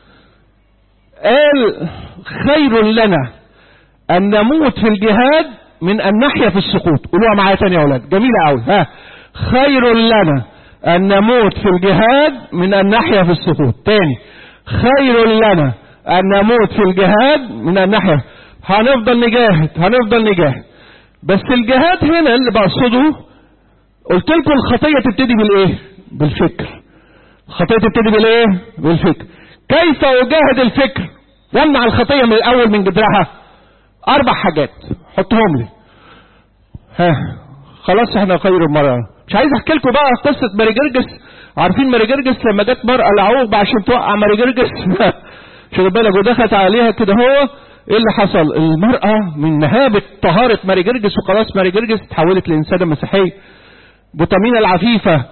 قال خير لنا أن نموت في الجهاد من أن نحيا في السقوط قولوها معايا تاني يا أولاد جميلة قوي ها خير لنا أن نموت في الجهاد من أن نحيا في السقوط تاني خير لنا أن نموت في الجهاد من أن نحيا هنفضل نجاهد هنفضل نجاهد بس الجهاد هنا اللي بقصده قلت لكم الخطية تبتدي بالإيه بالفكر الخطية تبتدي بالإيه بالفكر كيف أجاهد الفكر وامنع الخطية من الأول من جدرها أربع حاجات حطهم لي ها خلاص احنا خير المرة مش عايز احكي لكم بقى قصة ماري جرجس عارفين ماري جرجس لما جت مرأة لعوب عشان توقع ماري جرجس شوف بالك ودخلت عليها كده هو ايه اللي حصل المرأة من مهابة طهارة ماري جرجس وخلاص ماري جرجس اتحولت لإنسانة مسيحية بوتامينا العفيفة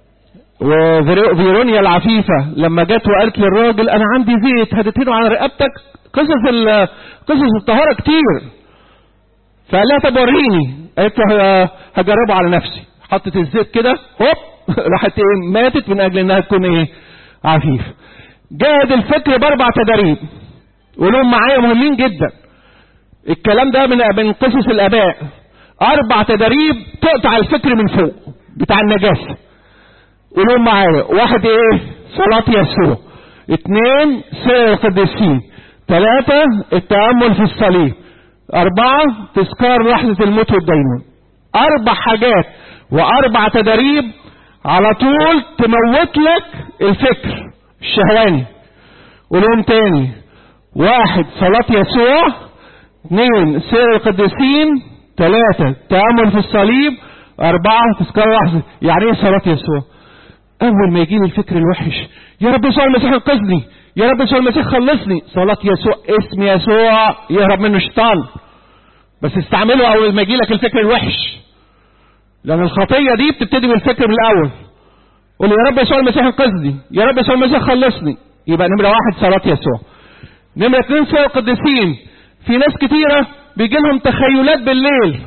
وفيرونيا العفيفة لما جت وقالت للراجل انا عندي زيت هتدهنه على رقبتك قصص قصص الطهارة كتير فقال لها طب وريني قالت له هجربه على نفسي حطت الزيت كده هوب راحت ايه ماتت من اجل انها تكون ايه عفيف جاهد الفكر باربع تداريب ولهم معايا مهمين جدا الكلام ده من من قصص الاباء اربع تداريب تقطع الفكر من فوق بتاع النجاسه قولهم معايا واحد ايه صلاة يسوع اثنين سير القديسين ثلاثة التأمل في الصليب أربعة تذكار لحظة الموت والدينون أربع حاجات وأربع تداريب على طول تموت لك الفكر الشهواني قولهم تاني واحد صلاة يسوع اثنين سير القديسين ثلاثة تأمل في الصليب أربعة تذكار لحظة يعني ايه صلاة يسوع أول ما يجيني الفكر الوحش يا رب يسوع المسيح انقذني يا رب يسوع المسيح خلصني صلاة يسوع اسم يسوع يهرب منه الشيطان بس استعمله أول ما يجيلك الفكر الوحش لأن الخطية دي بتبتدي بالفكر من الأول قول يا رب يسوع المسيح انقذني يا رب يسوع المسيح خلصني يبقى نمرة واحد صلاة يسوع نمرة اتنين سير القديسين في ناس كتيرة بيجي لهم تخيلات بالليل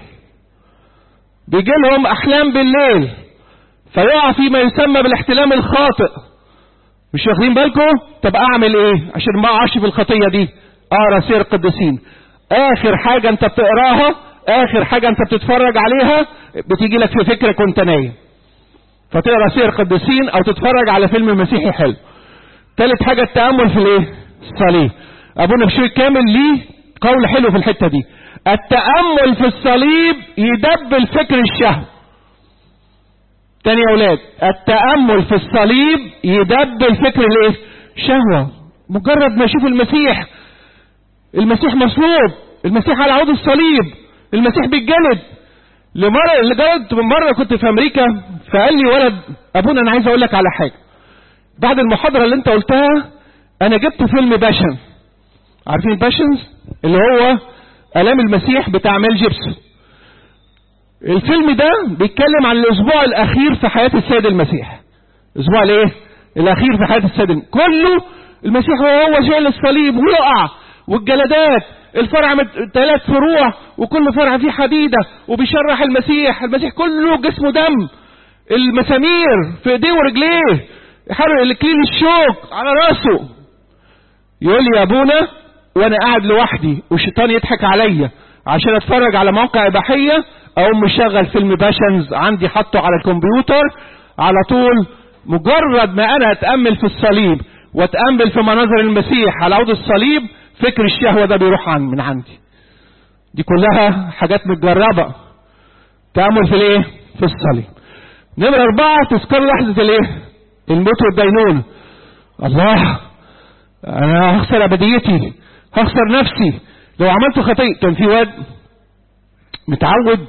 بيجي لهم أحلام بالليل فيقع فيما يسمى بالاحتلام الخاطئ مش واخدين بالكم طب اعمل ايه عشان ما اقعش في الخطيه دي اقرا سير القديسين اخر حاجه انت بتقراها اخر حاجه انت بتتفرج عليها بتيجي لك في فكرك وانت نايم فتقرا سير القديسين او تتفرج على فيلم مسيحي حلو تالت حاجة التأمل في الايه الصليب ابونا بشوي كامل ليه قول حلو في الحتة دي التأمل في الصليب يدبل فكر الشهوة تاني يا اولاد التأمل في الصليب يدبل فكر الايه شهوة مجرد ما اشوف المسيح المسيح مصلوب المسيح على عود الصليب المسيح بيتجلد لمرة لجد مرة كنت في امريكا فقال لي ولد ابونا انا عايز اقول لك على حاجة بعد المحاضرة اللي انت قلتها انا جبت فيلم باشن عارفين باشنز اللي هو الام المسيح بتاع ميل جيبسون الفيلم ده بيتكلم عن الاسبوع الاخير في حياة السيد المسيح الاسبوع الايه الاخير في حياة السيد الم- كله المسيح وهو شايل الصليب ويقع والجلدات الفرع مت... ثلاث فروع وكل فرع فيه حديدة وبيشرح المسيح المسيح كله جسمه دم المسامير في ايديه ورجليه يحرق الكليل الشوك على راسه يقول لي يا ابونا وانا قاعد لوحدي والشيطان يضحك عليا عشان اتفرج على موقع اباحيه اقوم مشغل فيلم باشنز عندي حاطه على الكمبيوتر على طول مجرد ما انا اتامل في الصليب واتامل في مناظر المسيح على عود الصليب فكر الشهوه ده بيروح عن من عندي دي كلها حاجات متجربه تامل في الايه في الصليب نمرة أربعة تذكر لحظة الإيه؟ الموت والدينونة. الله أنا هخسر أبديتي، هخسر نفسي، لو عملت خطيئة، كان في واد متعود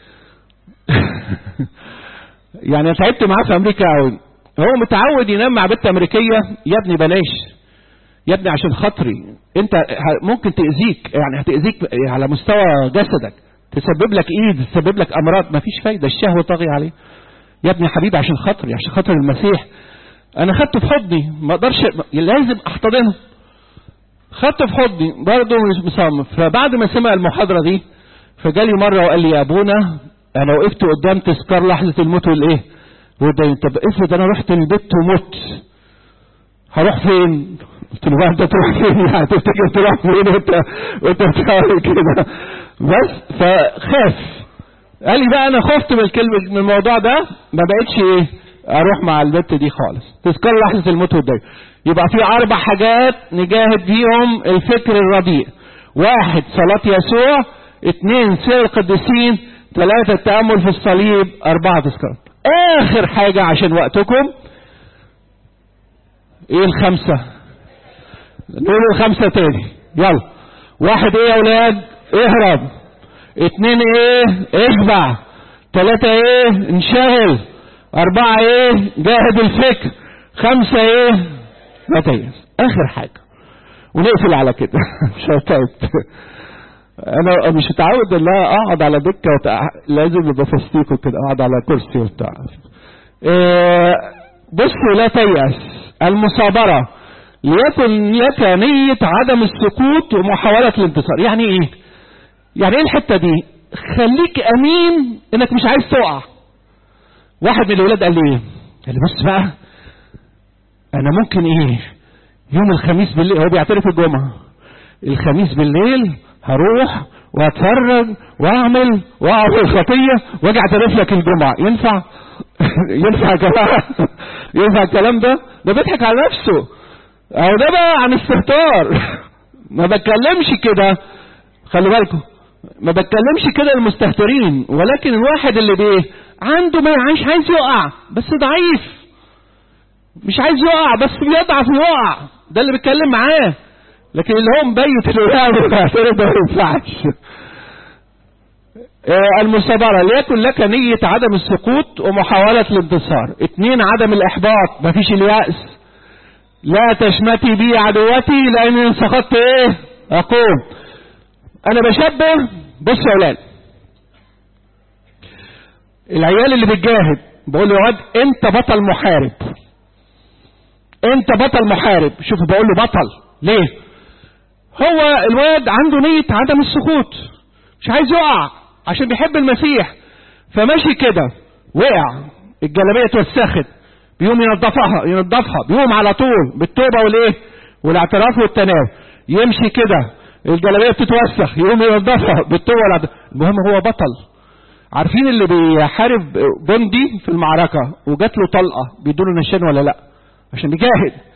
يعني تعبت معاه في أمريكا أوي. هو متعود ينام مع بنت أمريكية، يا ابني بلاش. يا ابني عشان خاطري، أنت ه- ممكن تأذيك، يعني هتأذيك على مستوى جسدك، تسبب لك إيد، تسبب لك أمراض، مفيش فايدة، الشهوة طاغية عليه. يا ابني حبيبي عشان خاطري عشان خاطر المسيح انا خدته في حضني ما اقدرش لازم احتضنه خدته في حضني برضه مش مصمم فبعد ما سمع المحاضره دي فجالي مره وقال لي يا ابونا انا وقفت قدام تذكار لحظه الموت والايه والدين طب افرض انا رحت البيت ومت هروح فين قلت له بقى انت تروح فين يعني تفتكر تروح فين وانت وانت بتعمل كده بس فخاف قال لي بقى انا خفت من الكلمه من الموضوع ده ما بقتش ايه اروح مع البت دي خالص تذكر لحظه الموت والدين يبقى في اربع حاجات نجاهد بيهم الفكر الرديء واحد صلاه يسوع اثنين سير القديسين ثلاثه التامل في الصليب اربعه تذكار اخر حاجه عشان وقتكم ايه الخمسه نقول الخمسه تاني يلا واحد ايه يا اولاد اهرب اتنين ايه اشبع تلاتة ايه انشغل اربعة ايه جاهد الفكر خمسة ايه لا تيأس اخر حاجة ونقفل على كده مش هتعب انا مش متعود ان انا اقعد على دكة وتع... لازم يبقى فستيكو كده اقعد على كرسي وبتاع إيه بصوا لا تيأس المصابرة ليكن لك نية عدم السقوط ومحاولة الانتصار يعني ايه يعني ايه الحته دي خليك امين انك مش عايز تقع واحد من الولاد قال لي ايه قال لي بص بقى انا ممكن ايه يوم الخميس بالليل هو بيعترف الجمعه الخميس بالليل هروح واتفرج واعمل واقع في الخطيه واجي اعترف لك الجمعه ينفع ينفع يا جماعه ينفع الكلام ده ده بيضحك على نفسه او ده بقى عن استهتار ما بتكلمش كده خلي بالكم ما بتكلمش كده المستهترين ولكن الواحد اللي بيه عنده ما يعيش عايز يقع بس ضعيف مش عايز يقع بس بيضعف ويقع ده اللي بيتكلم معاه لكن اللي هو مبيت اللي يعمل ده ما ينفعش آه، المصابرة ليكن لك نية عدم السقوط ومحاولة الانتصار اثنين عدم الإحباط مفيش اليأس لا تشمتي بي عدوتي لأن إن سقطت إيه أقوم أنا بشبه بص يا أولاد العيال اللي بتجاهد بقول له يا واد أنت بطل محارب أنت بطل محارب شوف بقول له بطل ليه هو الواد عنده نية عدم السقوط مش عايز يقع عشان بيحب المسيح فماشي كده وقع الجلابية اتوسخت بيقوم ينظفها ينظفها بيقوم على طول بالتوبة والايه والاعتراف والتناول يمشي كده الجلابية بتتوسخ يقوم ينظفها بالتوبة والاعتراف المهم هو بطل عارفين اللي بيحارب جندي في المعركة وجات له طلقة بيدوله نشان ولا لا عشان يجاهد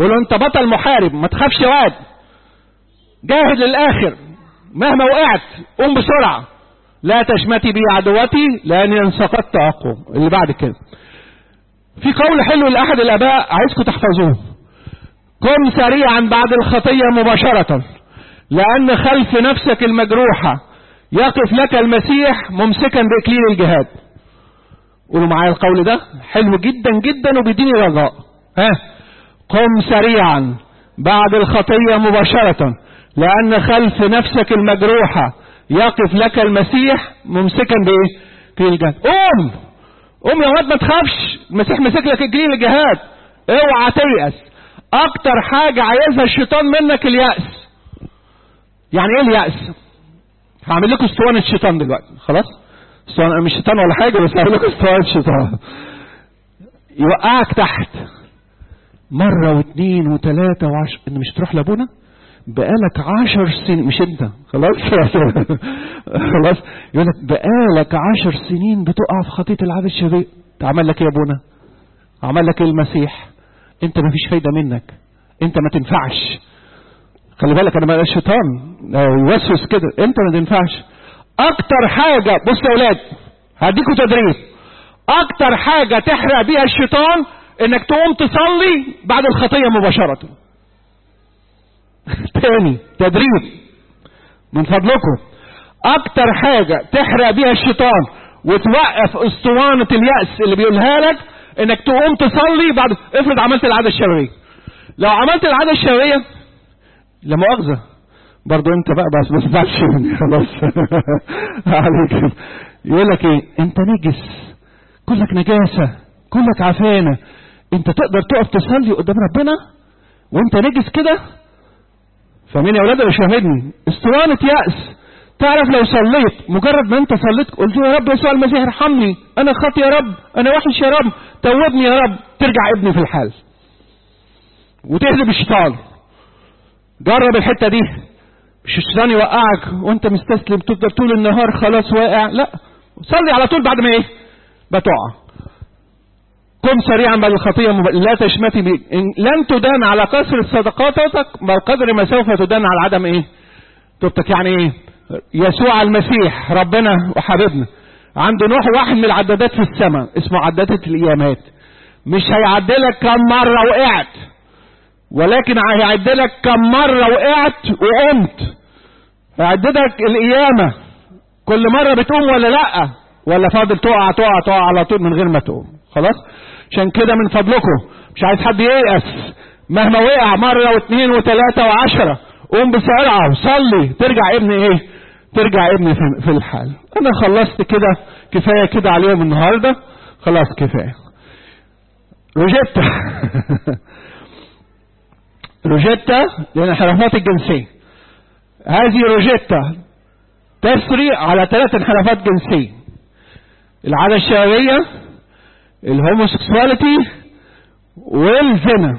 قول له انت بطل محارب ما تخافش يا واد جاهد للاخر مهما وقعت قوم بسرعه لا تشمتي بي عدوتي لاني ان سقطت اقوم اللي بعد كده في قول حلو لاحد الاباء عايزكم تحفظوه قم سريعا بعد الخطيه مباشره لان خلف نفسك المجروحه يقف لك المسيح ممسكا باكليل الجهاد قولوا معايا القول ده حلو جدا جدا وبيديني رجاء ها قم سريعا بعد الخطيه مباشره لان خلف نفسك المجروحه يقف لك المسيح ممسكا بايه اكليل الجهاد قوم قوم يا واد ما تخافش المسيح مسك لك اكليل الجهاد اوعى تيأس اكتر حاجه عايزها الشيطان منك اليأس يعني ايه اليأس هعمل لكم اسطوانة الشيطان دلوقتي خلاص اسطوانة مش شيطان ولا حاجة بس هعمل لكم اسطوانة الشيطان يوقعك تحت مرة واثنين وثلاثة وعشر انت مش تروح لابونا بقالك عشر سنين مش انت خلاص خلاص يقول لك بقالك عشر سنين بتقع في خطية العادة الشرير عمل لك ايه يا ابونا عمل لك ايه المسيح انت ما فيش فايدة منك انت ما تنفعش خلي بالك انا ما الشيطان يوسوس كده انت ما تنفعش اكتر حاجة بص يا اولاد هديكوا تدريب اكتر حاجة تحرق بيها الشيطان انك تقوم تصلي بعد الخطية مباشرة تاني تدريب من فضلكم اكتر حاجة تحرق بيها الشيطان وتوقف اسطوانة اليأس اللي بيقولها لك انك تقوم تصلي بعد افرض عملت العادة الشريرية لو عملت العادة الشريرية لا مؤاخذة برضه انت بقى بس ما تزعلش مني خلاص عليك يقول لك ايه انت نجس كلك نجاسة كلك عفانة انت تقدر تقف تصلي قدام ربنا وانت نجس كده فمين يا ولاد مش فاهمني اسطوانة يأس تعرف لو صليت مجرد ما انت صليت قلت يا رب يسوع المسيح ارحمني انا خاطي يا رب انا وحش يا رب توبني يا رب ترجع ابني في الحال وتهزم الشيطان جرب الحته دي مش الشيطان يوقعك وانت مستسلم تفضل طول النهار خلاص واقع لا صلي على طول بعد ما ايه بتقع قم سريعا بعد الخطية مب... لا تشمتي بي إن لن تدان على كثرة صدقاتك بل قدر ما سوف تدان على عدم ايه توبتك يعني ايه يسوع المسيح ربنا وحبيبنا عنده نوع واحد من العدادات في السماء اسمه عدادة القيامات مش هيعدلك كم مرة وقعت ولكن هيعدلك كم مرة وقعت وقمت هيعددك القيامة كل مرة بتقوم ولا لا ولا فاضل تقع تقع تقع على طول من غير ما تقوم خلاص عشان كده من فضلكم مش عايز حد ييأس مهما وقع مرة واثنين وثلاثة وعشرة قوم بسرعة وصلي ترجع ابني ايه ترجع ابني في, في الحال انا خلصت كده كفاية كده عليهم النهاردة خلاص كفاية روجيتا روجيتا للانحرافات الجنسية هذه روجيتا تسري على ثلاث انحرافات جنسية العادة الشهوية الهوموسيكسواليتي والزنا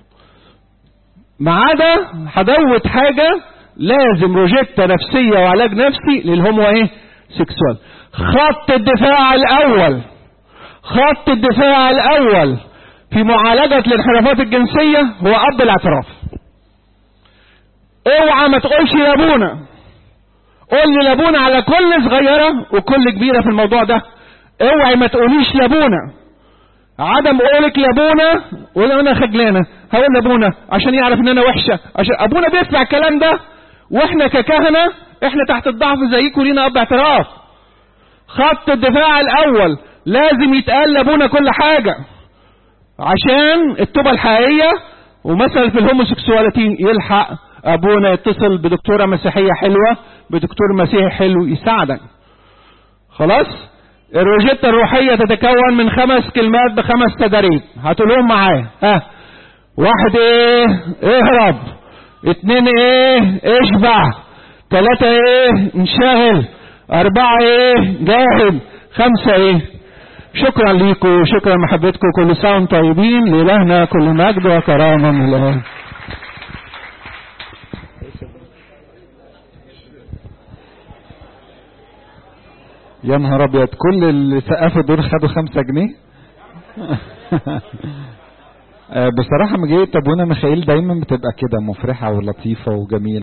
ما عدا هدوت حاجة لازم روجيتا نفسية وعلاج نفسي للهومو ايه سيكسوال خط الدفاع الاول خط الدفاع الاول في معالجة الانحرافات الجنسية هو اب الاعتراف اوعى ما تقولش يا ابونا قول لي لابونا على كل صغيرة وكل كبيرة في الموضوع ده اوعي ما تقوليش لابونا عدم قولك لابونا ولا انا خجلانة هقول لابونا عشان يعرف ان انا وحشة عشان ابونا بيسمع الكلام ده واحنا ككهنة احنا تحت الضعف زيكم لينا اب اعتراف خط الدفاع الاول لازم يتقال لابونا كل حاجة عشان التوبة الحقيقية ومثلا في الهوموسيكسواليتي يلحق ابونا يتصل بدكتورة مسيحية حلوة بدكتور مسيحي حلو يساعدك خلاص الروجيتا الروحية تتكون من خمس كلمات بخمس تدريب هتقولهم معايا ها واحد ايه اهرب اتنين ايه اشبع تلاتة ايه انشغل اربعة ايه جاهد خمسة ايه شكرا ليكم شكرا محبتكم كل سنة وانتم طيبين لإلهنا كل مجد وكرامة من الله يا نهار ابيض كل اللي سقفوا دول خدوا خمسة جنيه آه، بصراحة مجية ابونا ميخائيل دايما بتبقى كده مفرحة ولطيفة وجميلة